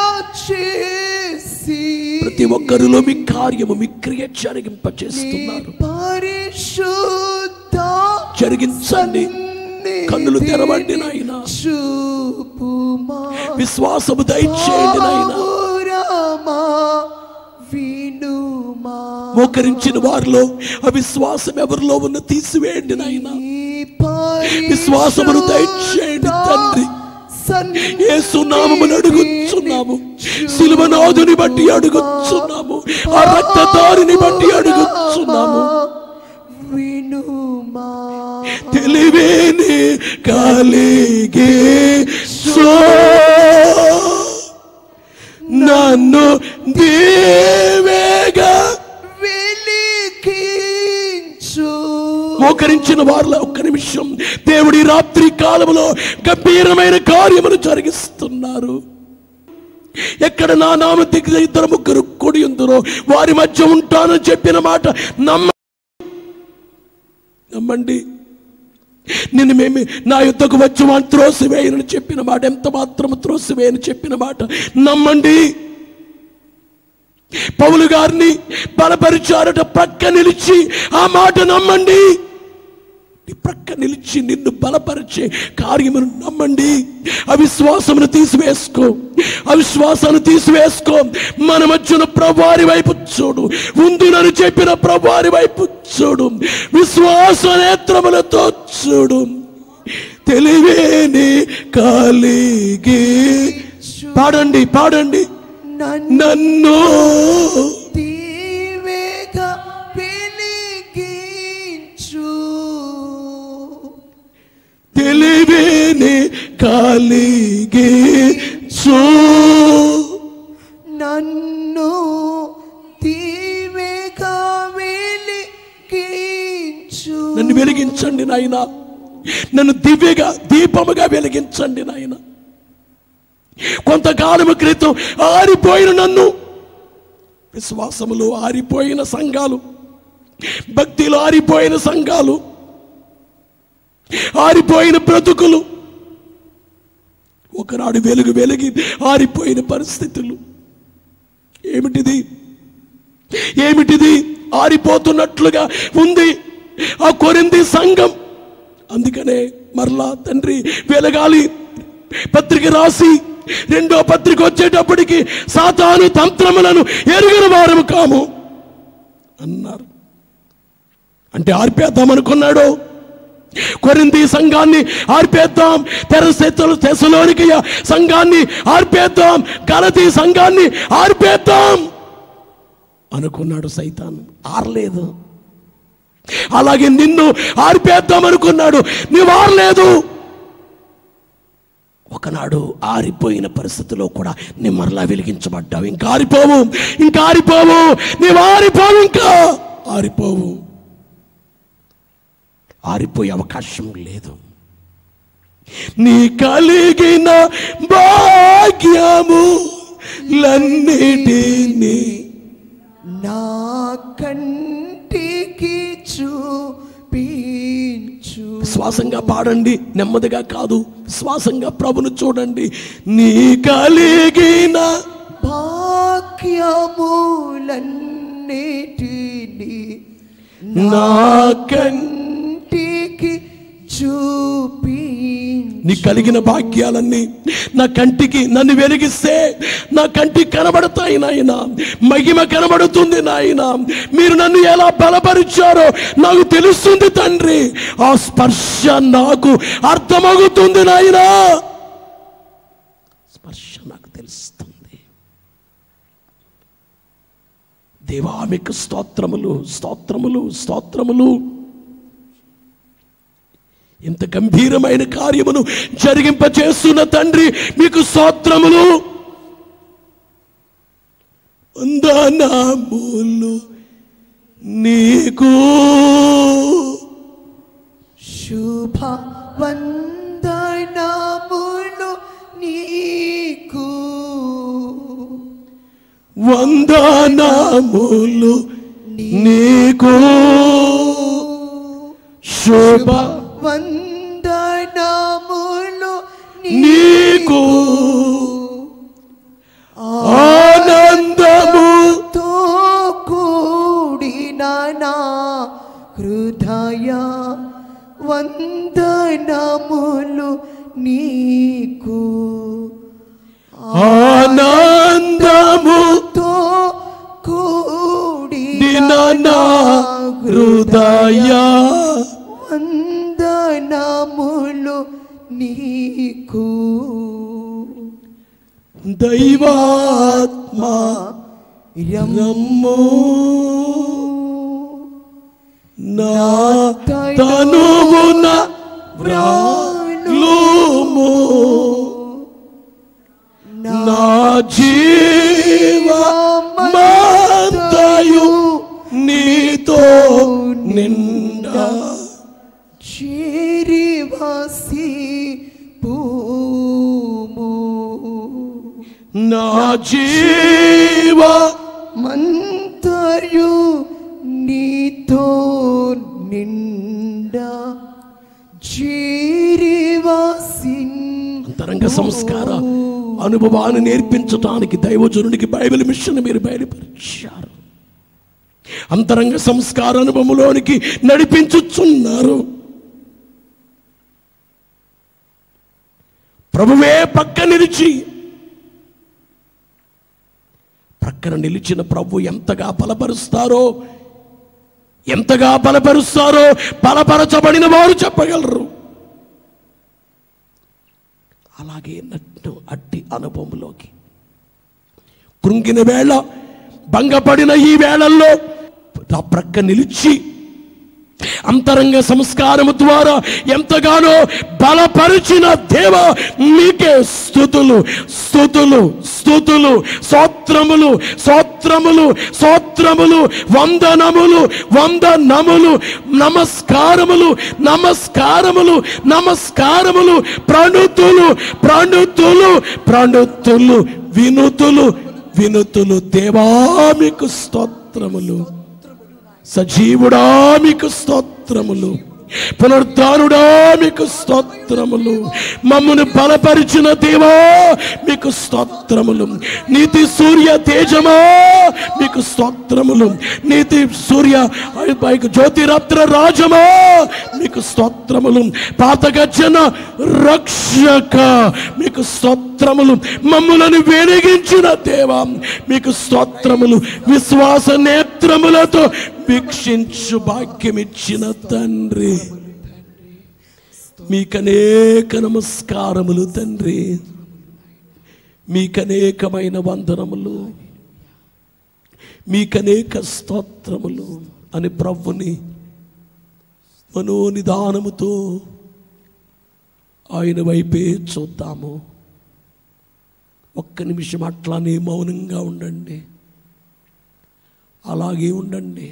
దయచేసి ప్రతి ఒక్కరిలో మీ కార్యము మీ క్రియ జరిగింపచేస్తున్నారు పరిశుద్ధ జరిగించండి కన్నులు తెరవండి నాయన చూపుమా విశ్వాసము దయచేయండి నాయన పావురమా వినుమా మోకరించిన వారిలో అవిశ్వాసం ఎవరిలో ఉన్న తీసివేయండి నాయన విశ్వాసమును దయచేయండి తండ్రి యేసు నామమును అడుగుచున్నాము సిలువనాథుని బట్టి అడుగుచున్నాము ఆ రక్తదారిని బట్టి అడుగుచున్నాము వినుమా తెలివేని కలిగి సో నన్ను దేవేగా వెలిగించు మోకరించిన వారిలో ఒక్క నిమిషం దేవుడి రాత్రి కాలములో గంభీరమైన కార్యములు జరిగిస్తున్నారు ఎక్కడ నా నామ దిగ్గ ఇద్దరు ముగ్గురు కొడి ఉందరో వారి మధ్య ఉంటానని చెప్పిన మాట నమ్మ నమ్మండి నిన్ను మేము నా యుద్ధకు వచ్చి వాడిని త్రోసివేయనని చెప్పిన మాట ఎంత మాత్రము త్రోసివేయని చెప్పిన మాట నమ్మండి పౌలు గారిని బలపరిచారట ప్రక్క నిలిచి ఆ మాట నమ్మండి నీ ప్రక్క నిలిచి నిన్ను బలపరిచే కార్యమును నమ్మండి అవిశ్వాసమును తీసివేసుకో అవిశ్వాసాన్ని తీసివేసుకో మన మధ్యన ప్రభువారి వైపు చూడు ఉందునని చెప్పిన ప్రభువారి వైపు చూడు విశ్వాస నేత్రములతో చూడు తెలివేని కలిగి పాడండి పాడండి నన్ను నన్ను దీవేగా వెలిగించు తెలివేని కలిగి చూ నన్ను దీవేగా వెలిగించు నన్ను వెలిగించండి నాయన నన్ను దివ్యగా దీపముగా వెలిగించండి నాయన కొంతకాలము క్రితం ఆరిపోయిన నన్ను విశ్వాసములో ఆరిపోయిన సంఘాలు భక్తిలో ఆరిపోయిన సంఘాలు ఆరిపోయిన బ్రతుకులు ఒకనాడు వెలుగు వెలిగి ఆరిపోయిన పరిస్థితులు ఏమిటిది ఏమిటిది ఆరిపోతున్నట్లుగా ఉంది ఆ కొరింది సంఘం అందుకనే మరలా తండ్రి వెలగాలి పత్రిక రాసి రెండో పత్రిక వచ్చేటప్పటికి సాతాను తంత్రములను ఎరుగిన వారము కాము అన్నారు అంటే ఆర్పేద్దాం అనుకున్నాడు కొరింది సంఘాన్ని ఆర్పేద్దాం తెరసెత్తలు తెసలోనికి సంఘాన్ని ఆర్పేద్దాం గలతీ సంఘాన్ని ఆర్పేద్దాం అనుకున్నాడు సైతాన్ ఆరలేదు అలాగే నిన్ను ఆర్పేద్దాం అనుకున్నాడు నీవు ఆరలేదు ఒకనాడు ఆరిపోయిన పరిస్థితిలో కూడా నీ మరలా వెలిగించబడ్డావు ఇంకా ఆరిపోవు ఇంకా ఆరిపోవు నీవు ఆరిపోవు ఇంకా ఆరిపోవు ఆరిపోయే అవకాశం లేదు నీ కలిగిన భాగ్యము లన్నిటినీ నా కంటికి చూపించు విశ్వాసంగా పాడండి నెమ్మదిగా కాదు విశ్వాసంగా ప్రభును చూడండి నీ కలిగిన భాగ్యములన్నిటిని నా కన్ కంటికి చూపి నీ కలిగిన భాగ్యాలన్నీ నా కంటికి నన్ను వెలిగిస్తే నా కంటికి కనబడతాయి నాయన మహిమ కనబడుతుంది నాయన మీరు నన్ను ఎలా బలపరిచారో నాకు తెలుస్తుంది తండ్రి ఆ స్పర్శ నాకు అర్థమవుతుంది నాయన స్పర్శ నాకు తెలుస్తుంది దేవా మీకు స్తోత్రములు స్తోత్రములు స్తోత్రములు ఇంత గంభీరమైన కార్యమును జరిగింపచేస్తున్న తండ్రి మీకు స్తోత్రములు వందనాములు నీకు శుభ వందనములు నీకు వందనాములు నీకు శుభ వందనములు నీకు ఆనందము తో కూడిన నా హృదయ వందనములు నీకు ఆనందము తో కూడిన దిన నా హృదయ వందనములు నీకు దైవాత్మ రమ్ము నా తనువున వ్రాలుము నా జీవమంతయు నీతో నిండా చేరివాసి పూము నా జీవ మంతయు నీతో నిండా చేరివాసి అంతరంగ సంస్కార అనుభవాన్ని నేర్పించటానికి దైవజనునికి బైబిల్ మిషన్ మీరు బయలుపరిచారు అంతరంగ సంస్కార అనుభవంలోనికి నడిపించుచున్నారు ప్రభువే పక్క నిలిచి ప్రక్కన నిలిచిన ప్రభు ఎంతగా బలపరుస్తారో ఎంతగా బలపరుస్తారో బలపరచబడిన వారు చెప్పగలరు అలాగే నట్టు అట్టి అనుభవంలోకి కృంగిన వేళ భంగపడిన ఈ వేళల్లో నా ప్రక్క నిలిచి అంతరంగ సంస్కారము ద్వారా ఎంతగానో బలపరిచిన దేవ మీకే స్థుతులు స్థుతులు స్థుతులు స్తోత్రములు స్తోత్రములు స్తోత్రములు వందనములు వందనములు నమస్కారములు నమస్కారములు నమస్కారములు ప్రణుతులు ప్రణుతులు ప్రణుతులు వినుతులు వినుతులు దేవా మీకు స్తోత్రములు సజీవుడా మీకు స్తోత్రములు పునరుద్ధానుడా మీకు స్తోత్రములు మమ్మను బలపరిచిన దేవా మీకు స్తోత్రములు నీతి సూర్య తేజమా మీకు స్తోత్రములు నీతి సూర్య పైకి జ్యోతిరత్న రాజమా మీకు స్తోత్రములు పాతగజన రక్షక మీకు స్తోత్రములు మమ్ములను వెలిగించిన దేవా మీకు స్తోత్రములు విశ్వాస నేత్రములతో వీక్షించు భాగ్యమిచ్చిన తండ్రి మీకనేక నమస్కారములు తండ్రి మీకనేకమైన వందనములు మీకనేక స్తోత్రములు అని ప్రభుని మనోనిదానముతో ఆయన వైపే చూద్దాము ఒక్క నిమిషం అట్లానే మౌనంగా ఉండండి అలాగే ఉండండి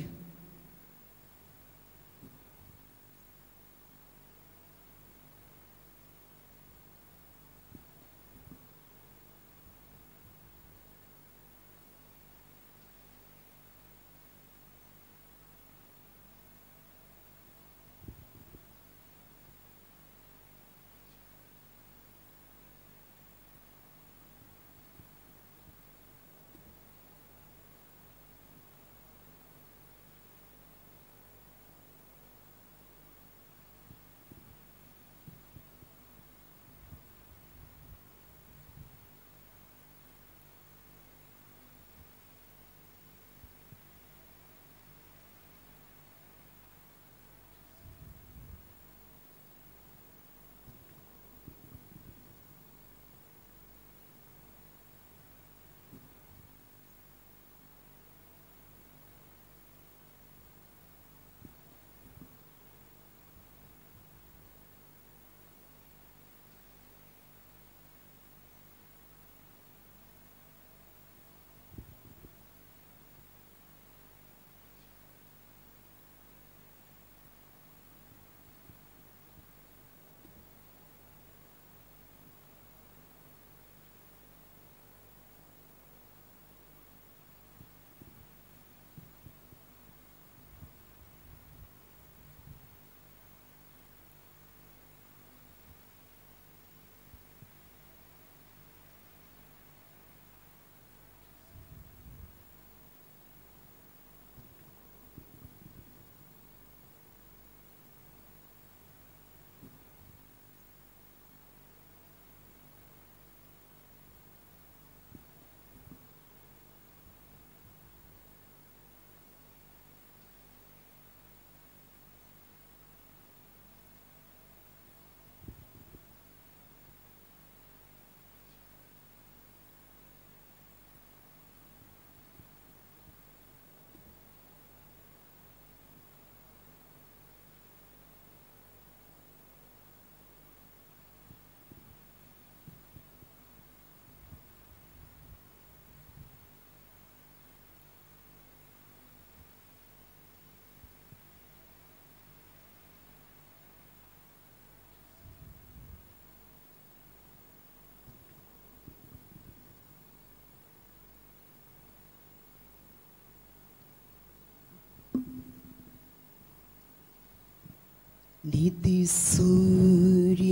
నీతి సూర్య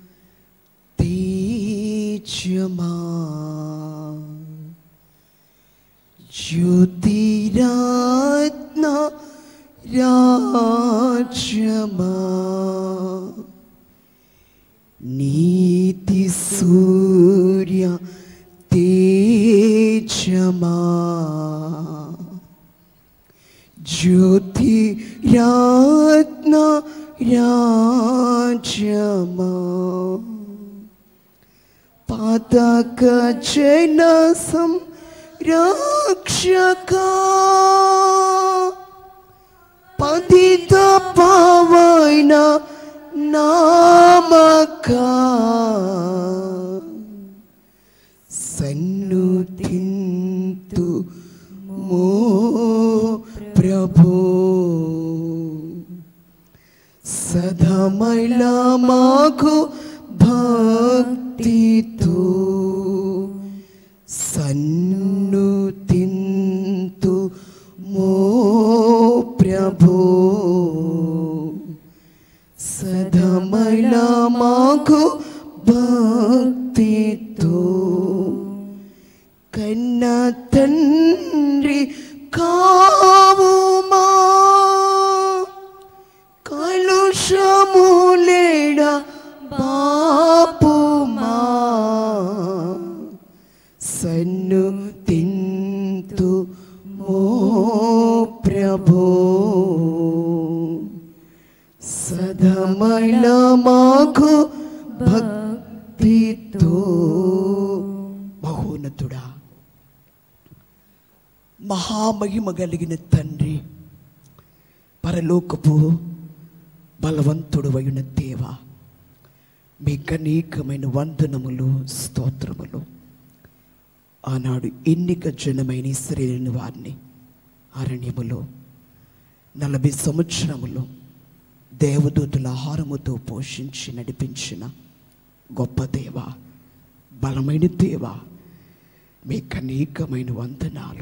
తేజమా జ్యోతిరత్న రాజమా నీతి సూర్య తేజమా జ్యోతి రత్న రాజమా పాతక జన సంరక్షక పతిత పావన నామక సన్నుతింతు మో ప్రభు సదమల మాకు భక్తితో సన్నుతింతు మో ప్రభు సదమల మాకు భక్తితో కన్న తండ్రి కావుమా కలుషములేడ బాపుమా సన్ను తింతు మో ప్రభో సదమల మాకు భక్తితో మహోన్నతుడా మహామహిమ కలిగిన తండ్రి పరలోకపు బలవంతుడు అయిన దేవ మీ కనీకమైన వందనములు స్తోత్రములు ఆనాడు ఎన్నిక జనమైన ఇస్రాయేలు వారిని అరణ్యములో నలభై సంవత్సరములు దేవదూతుల ఆహారముతో పోషించి నడిపించిన గొప్ప దేవ బలమైన దేవ మీ కనీకమైన వందనాలు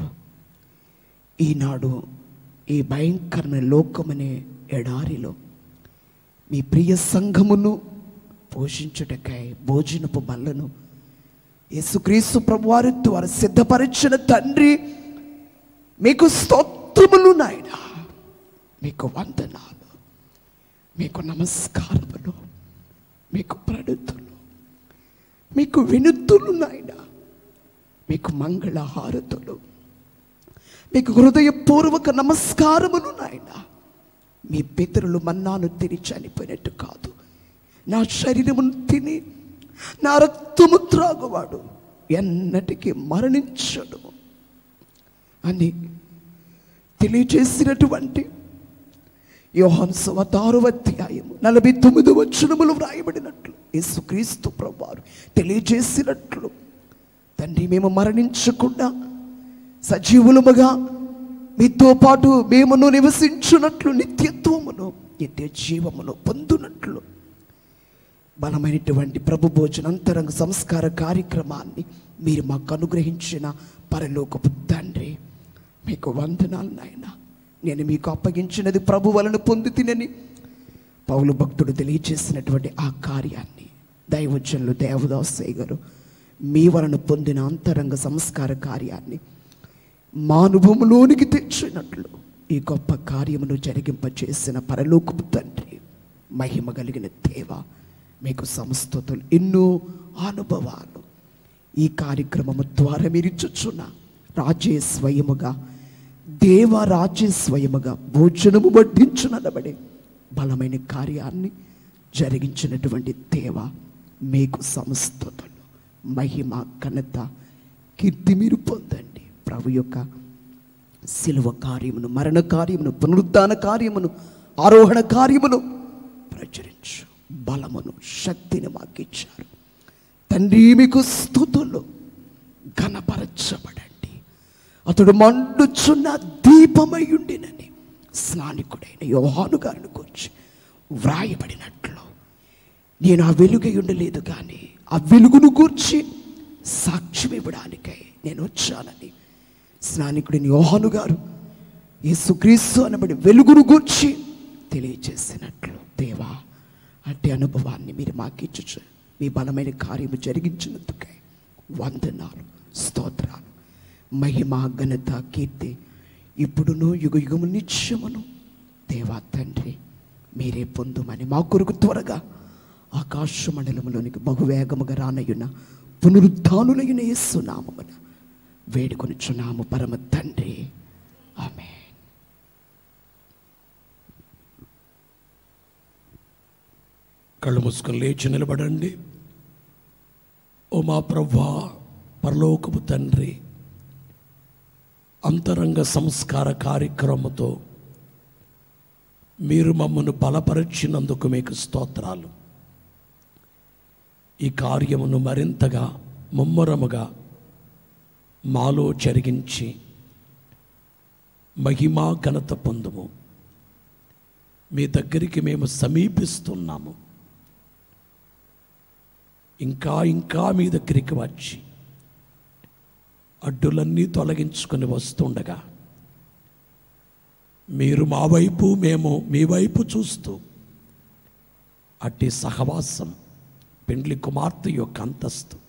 ఈనాడు ఈ భయంకరమైన లోకమనే ఎడారిలో మీ ప్రియ సంఘమును పోషించుటకై భోజనపు బల్లను యేసుక్రీస్తు ప్రభువారి ద్వారా సిద్ధపరిచిన తండ్రి మీకు స్తోత్రములు నాయన మీకు వందనాలు మీకు నమస్కారములు మీకు ప్రణుతులు మీకు వినుతులు నాయన మీకు మంగళ హారతులు మీకు హృదయపూర్వక నమస్కారములు నాయన మీ పితరులు మన్నాను తిని చనిపోయినట్టు కాదు నా శరీరమును తిని నా రక్తము త్రాగువాడు ఎన్నటికీ మరణించడు అని తెలియజేసినటువంటి యోహాను సువతారు అధ్యాయము నలభై తొమ్మిది వచనములు వ్రాయబడినట్లు యేసుక్రీస్తు ప్రభువారు తెలియజేసినట్లు తండ్రి మేము మరణించకుండా సజీవులముగా మీతో పాటు మేమును నివసించున్నట్లు నిత్యత్వమును నిత్య జీవమును పొందునట్లు బలమైనటువంటి ప్రభు భోజన అంతరంగ సంస్కార కార్యక్రమాన్ని మీరు మాకు అనుగ్రహించిన పరలోకపు తండ్రి మీకు వందనాలు నాయన నేను మీకు అప్పగించినది ప్రభు వలన పొంది తినని పౌలు భక్తుడు తెలియచేసినటువంటి ఆ కార్యాన్ని దైవజనులు దేవదాసయ్య గారు మీ వలన పొందిన అంతరంగ సంస్కార కార్యాన్ని మా అనుభవంలోనికి తెచ్చినట్లు ఈ గొప్ప కార్యమును జరిగింపచేసిన పరలోకపు తండ్రి మహిమ కలిగిన దేవ మీకు సంస్థతులు ఎన్నో అనుభవాలు ఈ కార్యక్రమము ద్వారా మీరు ఇచ్చుచున్న రాజ్య స్వయముగా దేవ రాజ్య స్వయముగా భోజనము వడ్డించునబడే బలమైన కార్యాన్ని జరిగించినటువంటి దేవ మీకు సంస్థతులు మహిమ ఘనత కీర్తి మీరు పొందండి ప్రభు యొక్క శిలువ కార్యమును మరణ కార్యమును పునరుద్ధాన కార్యమును ఆరోహణ కార్యమును ప్రచురించు బలమును శక్తిని మాకిచ్చారు తండ్రి మీకు స్థుతులు ఘనపరచబడండి అతడు మండుచున్న దీపమై ఉండినని స్నానికుడైన యోహాను గారిని గురించి వ్రాయబడినట్లు నేను ఆ వెలుగై ఉండలేదు కానీ ఆ వెలుగును గూర్చి సాక్ష్యం ఇవ్వడానికై నేను వచ్చానని స్నానికుడిని యోహాను గారు యేసుక్రీస్తు అనబడి వెలుగును గూర్చి తెలియజేసినట్లు దేవా అట్టి అనుభవాన్ని మీరు మాకిచ్చు మీ బలమైన కార్యము జరిగించినందుకే వందనాలు స్తోత్రాలు మహిమ ఘనత కీర్తి ఇప్పుడును యుగ యుగము నిత్యమును దేవా తండ్రి మీరే పొందుమని మా కొరకు త్వరగా ఆకాశ మండలములోనికి బహువేగముగా రానయ్యున్న పునరుద్ధానులైన యేసునామమున వేడుకొనుచున్నాము పరమ తండ్రి ఆమె కళ్ళు మూసుకొని లేచి నిలబడండి ఓ మా ప్రవ్వా పరలోకపు తండ్రి అంతరంగ సంస్కార కార్యక్రమంతో మీరు మమ్మను బలపరిచినందుకు మీకు స్తోత్రాలు ఈ కార్యమును మరింతగా ముమ్మరముగా మాలో జరిగించి మహిమా ఘనత పొందుము మీ దగ్గరికి మేము సమీపిస్తున్నాము ఇంకా ఇంకా మీ దగ్గరికి వచ్చి అడ్డులన్నీ తొలగించుకొని వస్తుండగా మీరు మా వైపు మేము మీ వైపు చూస్తూ అట్టి సహవాసం పెండ్లి కుమార్తె యొక్క అంతస్తు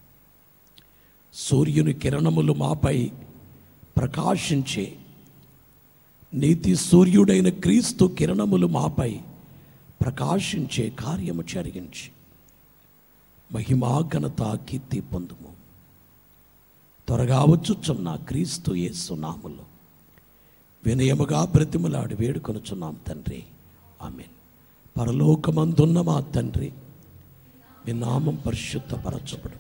సూర్యుని కిరణములు మాపై ప్రకాశించే నీతి సూర్యుడైన క్రీస్తు కిరణములు మాపై ప్రకాశించే కార్యము జరిగించి మహిమా ఘనత కీర్తి పొందుము త్వరగా వచ్చుచున్న క్రీస్తు యేసు నాములో వినయముగా బ్రతిమలాడి వేడుకొనుచున్నాం తండ్రి ఆమెన్ పరలోకమందున్న మా తండ్రి మీ నామం పరిశుద్ధపరచబడు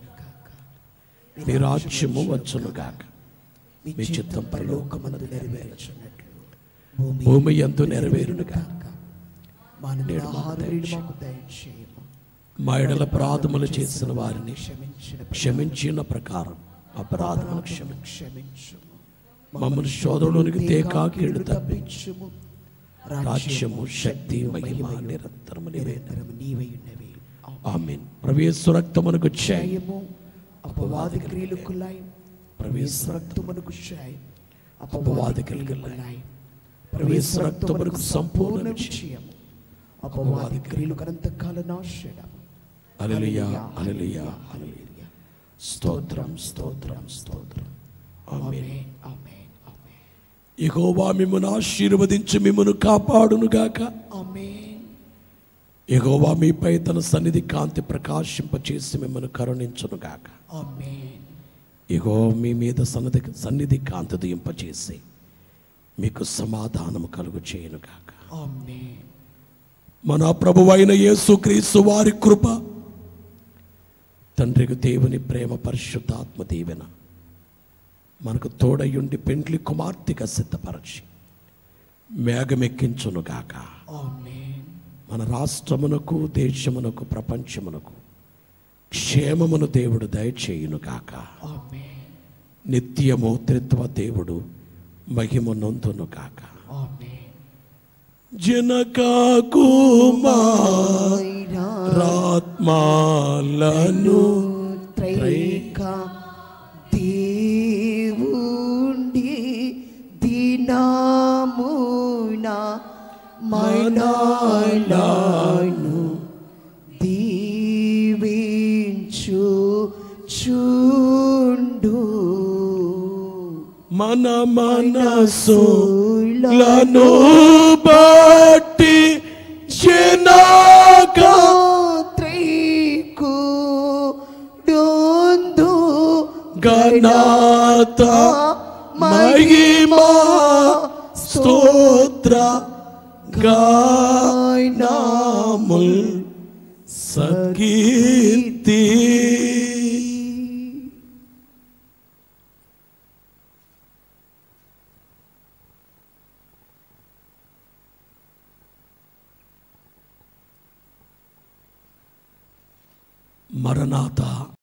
మీ రాజ్యము వచ్చునుగాక మీ చిత్తం పరలోకమందు నెరవేర్చున్నట్లు భూమి ఎందు నెరవేరునుగాక మానవుని ఆహారం మాకు దయచేయము మా ఎడల అపరాధములు చేసిన వారిని క్షమించిన క్షమించిన ప్రకారం అపరాధములు క్షమి క్షమించుము మమ్మల్ని శోధనలోనికి తేకా కీడు తప్పి తప్పించుము రాజ్యము శక్తి మహిమ నిరంతరము నివేదన నిరంతరము నీవై ఉన్నవి ఆమెన్ ప్రవేశ రక్తమునకు చేయ జయము అపవాది క్రియలకు లాయం ప్రవేశ రక్తమునకు జయం అపవాది క్రియలకు లాయం. ప్రవేశ రక్తమునకు సంపూర్ణ విజయము అపవాది క్రియలకు అనంతకాల నాశనము అలలియా అలలియా అలలియా స్తోత్రం స్తోత్రం స్తోత్రం ఆమెన్ ఆమేన్ ఆమేన్ ఆమేన్ యెహోవా మిమ్మను ఆశీర్వదించి మిమ్మను కాపాడునుగాక ఆమేన్ యెహోవా మీపై తన సన్నిధి కాంతి ప్రకాశింపచేసి మిమ్మను కరుణించునుగాక ఆమేన్ ఇగో మీ మీద సన్నిధి సన్నిధి కాంతి దింపచేసి మీకు సమాధానము కలుగు చేయనుగాక ఆమేన్ మన ప్రభువైన యేసుక్రీస్తు వారి కృప తండ్రికి దేవుని ప్రేమ పరిశుద్ధాత్మ దీవెన మనకు తోడయుండి పెండ్లి కుమార్తెగా సిద్ధపరచి మేఘమెక్కించునుగాక ఆమేన్ మన రాష్ట్రమునకు దేశమునకు ప్రపంచమునకు క్షేమమును దేవుడు దయచేయునుగాక ఆమేన్ నిత్యము త్రిత్వ దేవుడు మహిమ నొందును కాక ఆమేన్ జనకాకు రాత్మాలను త్రైక దేవుండి దినామున మనాలను దీవించు చుండు మన మనసులను బట్టి జనకా త్రైకు డొందు గణాత మహిమా స్తోత్ర గానాముల్ సకీర్తి మరణాత